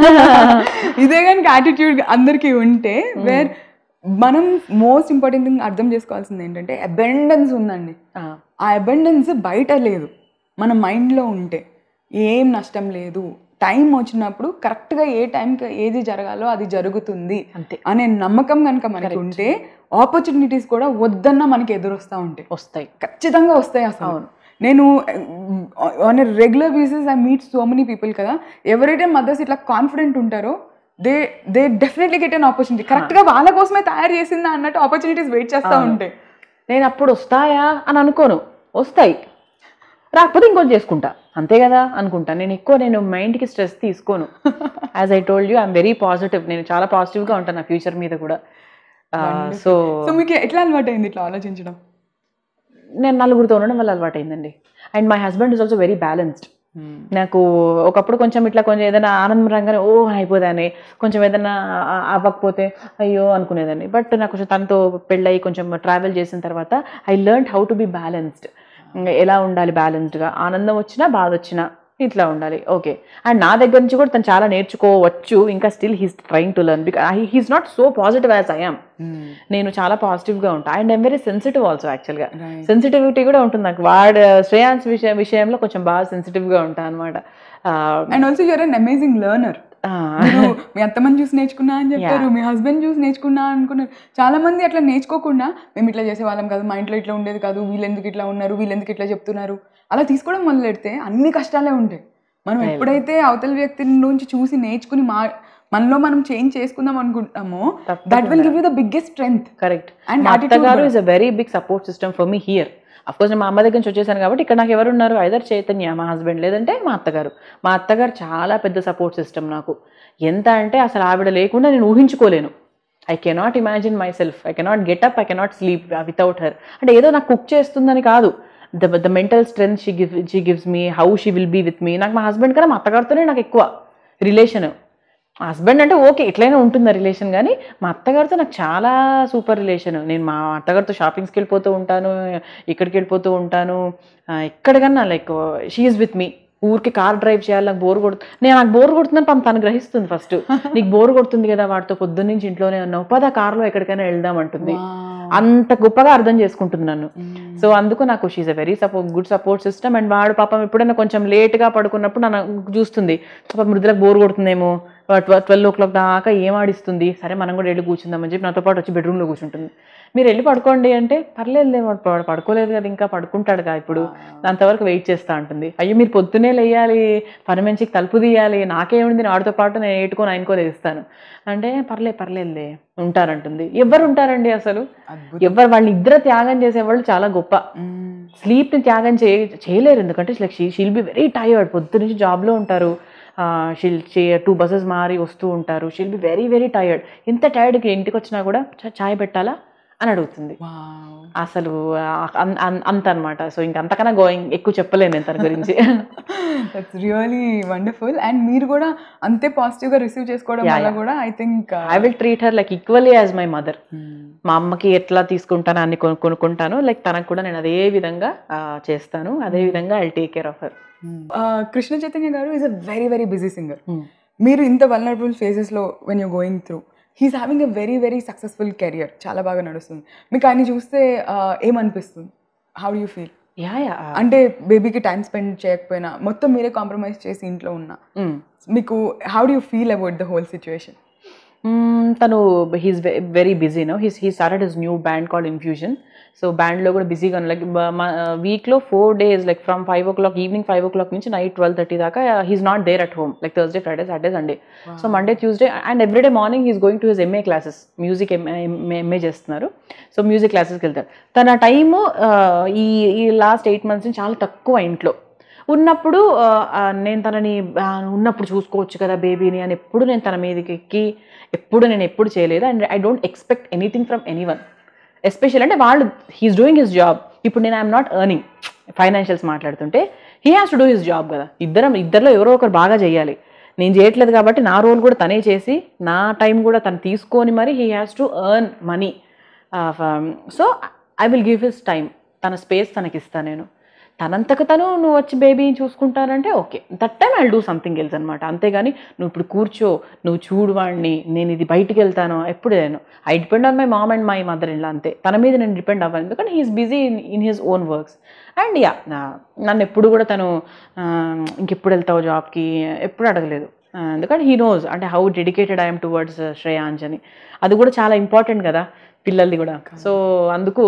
ఇదే కనుక యాటిట్యూడ్ అందరికీ ఉంటే వేర్ మనం మోస్ట్ ఇంపార్టెంట్ థింగ్ అర్థం చేసుకోవాల్సింది ఏంటంటే అబెండెన్స్ ఉందండి ఆ అబెండెన్స్ బయట లేదు మన మైండ్లో ఉంటే ఏం నష్టం లేదు టైం వచ్చినప్పుడు కరెక్ట్గా ఏ టైంకి ఏది జరగాలో అది జరుగుతుంది అంతే అనే నమ్మకం కనుక మనకి ఉంటే ఆపర్చునిటీస్ కూడా వద్దన్నా మనకి ఎదురొస్తూ ఉంటాయి వస్తాయి ఖచ్చితంగా వస్తాయి అసలు అవును. నేను on a regular basis I meet so many people కదా ఎవరైతే మదర్స్ ఇట్లా కాన్ఫిడెంట్ ఉంటారో they they definitely get an opportunity కరెక్ట్గా వాళ్ళ కోసమే తయారు చేసిందా అన్నట్టు ఆపర్చునిటీస్ వెయిట్ చేస్తూ ఉంటాయి నేను అప్పుడు వస్తాయా అని అనుకోను వస్తాయి రాకపోతే ఇంకోటి చేసుకుంటా అంతే కదా అనుకుంటా నేను ఎక్కువ నేను మైండ్కి స్ట్రెస్ తీసుకోను as I told you I'm very positive నేను చాలా పాజిటివ్గా ఉంటాను నా ఫ్యూచర్ మీద కూడా సో సో మీకు ఎట్లా అలవాటు అయింది ఇట్లా ఆలోచించడం నేను నలుగురితో ఉండడం వల్ల అలవాటైందండి and my husband is also very balanced నాకు ఒకప్పుడు కొంచెం ఇట్లా కొంచెం ఏదైనా ఆనందం రంగానే ఓ అయిపోదాన్ని కొంచెం ఏదైనా ఆ- అవ్వకపోతే అయ్యో అనుకునేదాన్ని బట్ నాకు కొంచెం తనతో పెళ్ళయి కొంచెం ట్రావెల్ చేసిన తర్వాత I learn how to be balanced ఎలా ఉండాలి బ్యాలెన్స్డ్గా ఆనందం వచ్చినా బాధ వచ్చినా ఇట్లా ఉండాలి ఓకే అండ్ నా దగ్గర నుంచి కూడా తను చాలా నేర్చుకోవచ్చు ఇంకా still he's trying to learn because he's not so positive as I'm నేను చాలా పాజిటివ్గా ఉంటాను and I'm very sensitive also actually Right. Sensitivity కూడా ఉంటుంది నాకు వాడు శ్రేయాన్స్ విషయం విషయంలో కొంచెం బాగా సెన్సిటివ్గా ఉంటాను అనమాట and also you're an amazing learner మీరు మీ అత్తమ్మని చూసి నేర్చుకున్నా అని చెప్పారు మీ హస్బెండ్ చూసి నేర్చుకున్నా అనుకున్నారు చాలా మంది అట్లా నేర్చుకోకుండా మేము ఇట్లా చేసేవాళ్ళం కాదు మా ఇంట్లో ఇట్లా ఉండేది కాదు వీళ్ళు ఎందుకు ఇట్లా ఉన్నారు వీళ్ళు ఎందుకు ఇట్లా చెప్తున్నారు అలా తీసుకోవడం మొదలు పెడితే అన్ని కష్టాలే ఉంటాయి మనం ఎప్పుడైతే అవతల వ్యక్తి నుంచి చూసి నేర్చుకుని మా మనలో మనం చేంజ్ చేసుకుందాం అనుకుంటామో that will give you the biggest strength correct And మా attitude అత్తగారు కూడా. Is a very big support system for me here course నేను మా అమ్మ దగ్గర నుంచి వచ్చేసాను కాబట్టి ఇక్కడ నాకు ఎవరు ఉన్నారు ఐదర్ చైతన్య మా హస్బెండ్ లేదంటే మా అత్తగారు మా అత్తగారు చాలా పెద్ద సపోర్ట్ సిస్టమ్ నాకు ఎంత అంటే అసలు ఆవిడ లేకుండా నేను ఊహించుకోలేను I cannot imagine myself I cannot get up I cannot sleep without her అంటే ఏదో నాకు కుక్ చేస్తుందని కాదు the the mental strength she give she gives me how she will be with me నాకు మా హస్బెండ్ కన్నా మా అత్తగారితోనే నాకు ఎక్కువ రిలేషన్ హస్బెండ్ అంటే ఓకే ఎట్లయినా ఉంటుంది రిలేషన్ కానీ మా అత్తగారితో నాకు చాలా సూపర్ రిలేషన్ నేను మా అత్తగారితో షాపింగ్స్కి వెళ్ళిపోతూ ఉంటాను ఇక్కడికి వెళ్ళిపోతూ ఉంటాను ఆ, ఎక్కడికన్నా లైక్ షీఈస్ విత్ మీ ఊరికి కార్ డ్రైవ్ చేయాలి నాకు బోర్ కొడుతుంది నేను నాకు బోర్ కొడుతుందని పాపం తను గ్రహిస్తుంది ఫస్ట్ నీకు బోర్ కొడుతుంది కదా వాడితో పొద్దున్న నుంచి ఇంట్లోనే ఉన్నావు పద కార్లో ఎక్కడికైనా వెళ్దాం అంటుంది అంత గొప్పగా అర్థం చేసుకుంటుంది నన్ను సో అందుకు నాకు she's a very support good support system and వాడు పాపం ఎప్పుడైనా కొంచెం లేట్గా పడుకున్నప్పుడు నన్ను చూస్తుంది పాపం మృదులకు బోర్ కొడుతుందేమో ట్వెల్వ్ ఓ క్లాక్ దాకా ఏం ఆడిస్తుంది సరే మనం కూడా వెళ్ళి కూర్చుందామని చెప్పి నాతో పాటు వచ్చి బెడ్రూమ్లో కూర్చుంటుంది మీరు వెళ్ళి పడుకోండి అంటే పర్లేదులే వాడు పడు- పడుకోలేదు కదా ఇంకా పడుకుంటాడుగా ఇప్పుడు అంతవరకు వెయిట్ చేస్తా ఉంటుంది అయ్యో మీరు పొద్దునే లేయాలి పని మంచికి తలుపు తీయాలి నాకేముంది నేను వాడితో పాటు నేను ఏటుకొని ఆయనకో లేస్తాను అంటే పర్లే పర్లేదులే ఉంటారంటుంది ఎవరు ఉంటారండి అసలు అద్భుతం ఎవరు వాళ్ళ ఇద్దరు త్యాగం చేసేవాళ్ళు చాలా గొప్ప స్లీప్ని త్యాగం చే చేయలేరు ఎందుకంటే like she she'll be very tired పొద్దు నుంచి జాబ్లో ఉంటారు షీల్ టూ బస్సెస్ మారి వస్తూ ఉంటారు she'll be very very tired ఇంత టైర్డ్కి ఇంటికి వచ్చినా కూడా "చ- చాయ్ పెట్టాలా అని అడుగుతుంది అసలు ఆ, అన్- అన్- అంత అనమాట సో ఇంకంతకన్నా గోయింగ్ ఎక్కువ చెప్పలేను నేను తన గురించి దట్స్ రియలీ వండర్ఫుల్ అండ్ మీరు కూడా అంతే పాజిటివ్ గా రిసీవ్ చేసుకోవడం Yeah, వల్ల yeah. కూడా I think I will treat her like equally as my mother మా అమ్మకి ఎట్లా తీసుకుంటాను అన్ని కొను- కొనుక్కుంటాను లైక్ తనకు కూడా నేను అదే విధంగా ఆ, చేస్తాను అదే విధంగా I take care of her Krishna Chaitanya garu is a very very busy singer మీరు ఇంత వల్నరబుల్ ఫేజెస్లో when you going through he's having a very very successful career చాలా బాగా నడుస్తుంది మీకు ఆయన చూస్తే uh, ఏమనిపిస్తుంది how you feel yeah yeah అంటే బేబీకి టైం స్పెండ్ చేయకపోయినా మొత్తం మీరే కాంప్రమైజ్ చేసి ఇంట్లో ఉన్నా మీకు how do you feel about the whole situation తను he's very busy no he's he started his new band called Infusion so బ్యాండ్లో కూడా బిజీగా లైక్ వీక్లో four days like from five o'clock evening five o'clock నుంచి నైట్ ట్వెల్వ్ థర్టీ దాకా he's not there at home like Thursday Friday Saturday Sunday so Monday Tuesday and everyday morning he's going to his MA classes music MA చేస్తున్నారు సో మ్యూజిక్ క్లాసెస్కి వెళ్తారు తన టైము ఈ ఈ లాస్ట్ ఎయిట్ మంత్స్ నుంచి చాలా తక్కువ ఇంట్లో ఉన్నప్పుడు ఆ, ఆ, నేను తనని ఆ, ఉన్నప్పుడు చూసుకోవచ్చు కదా బేబీని అని ఎప్పుడు నేను తన మీదకి ఎక్కి ఎప్పుడు నేను ఎప్పుడు చేయలేదు and I don't expect anything from anyone special అంటే వాళ్ళు హీస్ డూయింగ్ హిస్ జాబ్ ఇప్పుడు నేను ఐఎమ్ నాట్ ఎర్నింగ్ ఫైనాన్షియల్స్ మాట్లాడుతుంటే he has to do his job కదా ఇద్దరం ఇద్దరిలో ఎవరో ఒకరు బాగా చేయాలి నేను చేయట్లేదు కాబట్టి నా రోల్ కూడా తనే చేసి నా టైం కూడా తను తీసుకొని మరి he has to earn money so I will give his time తన స్పేస్ తనకి ఇస్తాను నేను తనంతకు తను నువ్వు వచ్చి బేబీని చూసుకుంటానంటే okay that time I do something else అనమాట అంతేగాని నువ్వు ఇప్పుడు కూర్చో నువ్వు చూడు వాడిని నేను ఇది బయటికి వెళ్తాను ఎప్పుడు నేను I depend on my mom and my mother ఇలా అంతే తన మీద నేను డిపెండ్ అవ్వాలి ఎందుకంటే he's busy in in his own works and yeah నన్ను ఎప్పుడు కూడా తను ఆ, ఇంకెప్పుడు వెళ్తావు జాబ్కి ఎప్పుడు అడగలేదు ఆ, ఎందుకంటే హీ నోస్ అంటే how dedicated I'm towards Shreyansh అని అది కూడా చాలా ఇంపార్టెంట్ కదా పిల్లల్ది కూడా సో అందుకు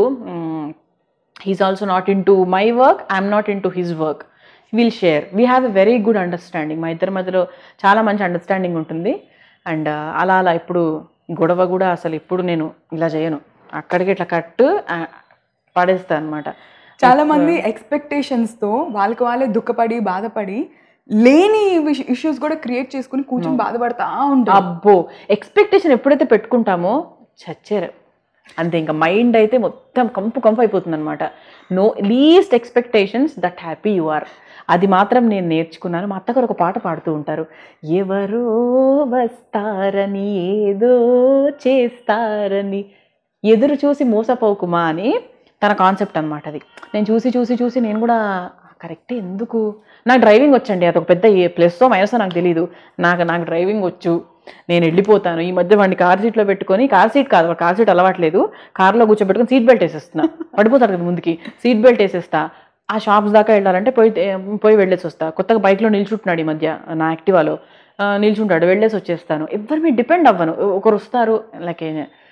he's also not into my work I'm not into his work will share we have a very good understanding మా ఇద్దరి మధ్యలో చాలా మంచి అండర్స్టాండింగ్ ఉంటుంది అండ్ అలా అలా ఇప్పుడు గొడవ కూడా అసలు ఇప్పుడు నేను ఇలా చేయను అక్కడికి ఇట్లా కట్టు ఆ, పడేస్తా అనమాట చాలా మంది ఎక్స్పెక్టేషన్స్ తో వాళ్ళకి వాళ్ళే దుఃఖపడి బాధపడి లేని ఇష్యూస్ కూడా క్రియేట్ చేసుకుని కూర్చొని బాధపడతా ఉంటారు అబ్బో ఎక్స్పెక్టేషన్ ఎప్పుడైతే పెట్టుకుంటామో చచ్చారు అంతే ఇంకా మైండ్ అయితే మొత్తం కంపు కంపు అయిపోతుంది అనమాట no least expectations that happy you are అది మాత్రం నేను నేర్చుకున్నాను మా అత్తగారు ఒక పాట పాడుతూ ఉంటారు ఎవరో వస్తారని ఏదో చేస్తారని ఎదురు చూసి మోసపోకుమా అని తన కాన్సెప్ట్ అనమాట అది నేను చూసి చూసి చూసి నేను కూడా కరెక్టే ఎందుకు నాకు డ్రైవింగ్ వచ్చండి అదొక పెద్ద ప్లస్ మైనస్ నాకు తెలియదు నాకు నాకు డ్రైవింగ్ వచ్చు నేను వెళ్ళిపోతాను ఈ మధ్య వాడిని కార్ సీట్లో పెట్టుకొని కార్ సీట్ కాదు కార్ సీట్ అలవాట్లేదు కార్లో కూర్చోబెట్టుకొని సీట్ బెల్ట్ వేసేస్తున్నా పడిపోతాడు కదా ముందుకి సీట్ బెల్ట్ వేసేస్తా ఆ షాప్స్ దాకా వెళ్ళాలంటే పోయి పోయి వెళ్ళేసి వస్తా కొత్తగా బైక్లో నిల్చుంటున్నాడు ఈ మధ్య నా యాక్టివాలో ఆ, నిల్చుంటాడు వెళ్ళేసి వచ్చేస్తాను ఎవరి మీద డిపెండ్ అవ్వను ఒకరు వస్తారు like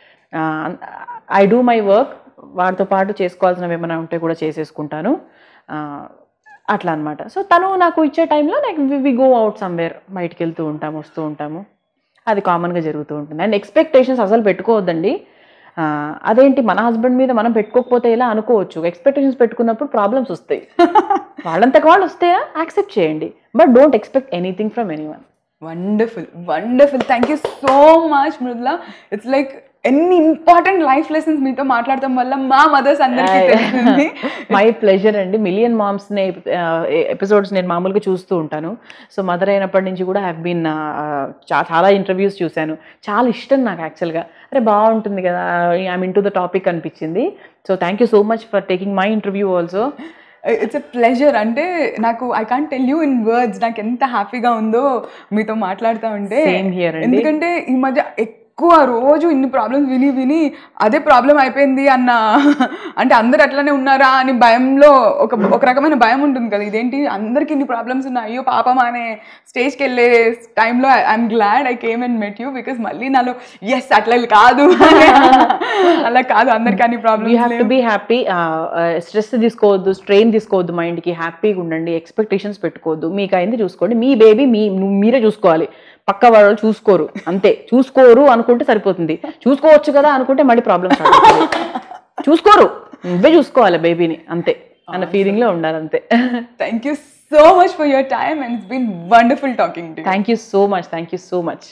I do my work వాటితో పాటు చేసుకోవాల్సినవి ఏమైనా ఉంటే కూడా చేసేసుకుంటాను ఆ, అట్లా అనమాట సో తను నాకు ఇచ్చే టైంలో like we go out somewhere బయటికి వెళ్తూ ఉంటాము వస్తూ ఉంటాము అది కామన్గా జరుగుతూ ఉంటుంది అండ్ ఎక్స్పెక్టేషన్స్ అసలు పెట్టుకోవద్దండి ఆ, అదేంటి మన హస్బెండ్ మీద మనం పెట్టుకోకపోతే ఎలా అనుకోవచ్చు ఎక్స్పెక్టేషన్స్ పెట్టుకున్నప్పుడు ప్రాబ్లమ్స్ వస్తాయి వాళ్ళంతకు వాళ్ళు వస్తే యాక్సెప్ట్ చేయండి but don't expect anything from anyone wonderful wonderful thank you so much Mrudula it's like ఎన్ని ఇంపార్టెంట్ లైఫ్ లెసన్స్ మీతో మాట్లాడటం వల్ల మా మదర్స్ అందరికీ తెలిసింది మై ప్లెజర్ అండి మిలియన్ మామ్స్ నే ఎపిసోడ్స్ నేను మామూలుగా చూస్తూ ఉంటాను సో మదర్ అయినప్పటి నుంచి కూడా హ్యావ్ బీన్ చాలా ఇంటర్వ్యూస్ చూశాను చాలా ఇష్టం నాకు యాక్చువల్గా అరే బాగుంటుంది కదా I'm in into the topic అనిపించింది so thank you so much for taking my interview also it's a pleasure అంటే నాకు I can't tell you in words నాకు ఎంత హ్యాపీగా ఉందో మీతో మాట్లాడుతూ ఉంటే Same here అండి. ఎందుకంటే ఈ మధ్య ఎక్కువ రోజు ఇన్ని ప్రాబ్లమ్స్ విని విని అదే ప్రాబ్లం అయిపోయింది అన్న అంటే అందరు అట్లనే ఉన్నారా అని భయంలో ఒక ఒక రకమైన భయం ఉంటుంది కదా ఇదేంటి అందరికి ఇన్ని ప్రాబ్లమ్స్ ఉన్నాయి అయ్యో పాపం అనే స్టేజ్కి వెళ్ళే టైంలో I'm glad I came and met you because మళ్ళీ నాలో ఎస్ అట్లా కాదు అలా కాదు అందరికి అన్ని we problems have to be happy stress తీసుకోవద్దు స్ట్రెయిన్ తీసుకోవద్దు మైండ్కి హ్యాపీగా ఉండండి ఎక్స్పెక్టేషన్స్ పెట్టుకోవద్దు మీకు అయింది చూసుకోండి మీ బేబీ మీ ను- మీరే చూసుకోవాలి పక్క వాళ్ళు చూసుకోరు అంతే చూసుకోరు అనుకుంటే సరిపోతుంది చూసుకోవచ్చు కదా అనుకుంటే మళ్ళీ ప్రాబ్లమ్స్ చూసుకోరు నువ్వే చూసుకోవాలి బేబీని అంతే అన్న ఫీలింగ్లో ఉండాలి అంతే Thank you so much for your time, and it's been wonderful talking to you. Thank you so much thank you so much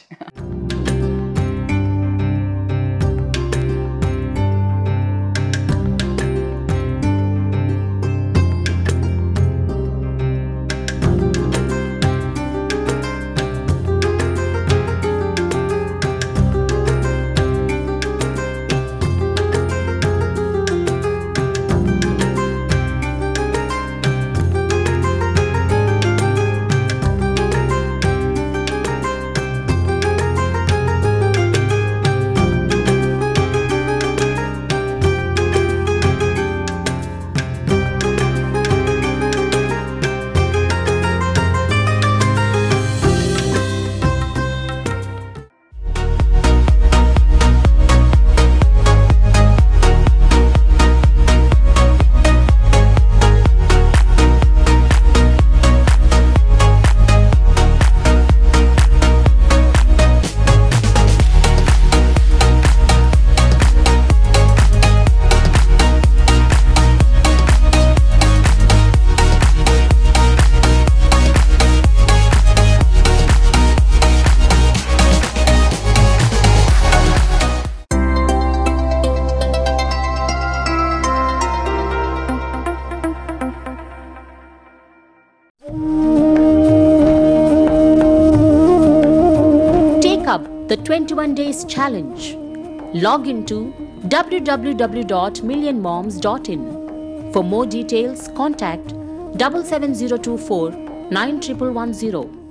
Take up the 21 days challenge. Log into www.millionmoms.in. For more details, contact 77024 9110.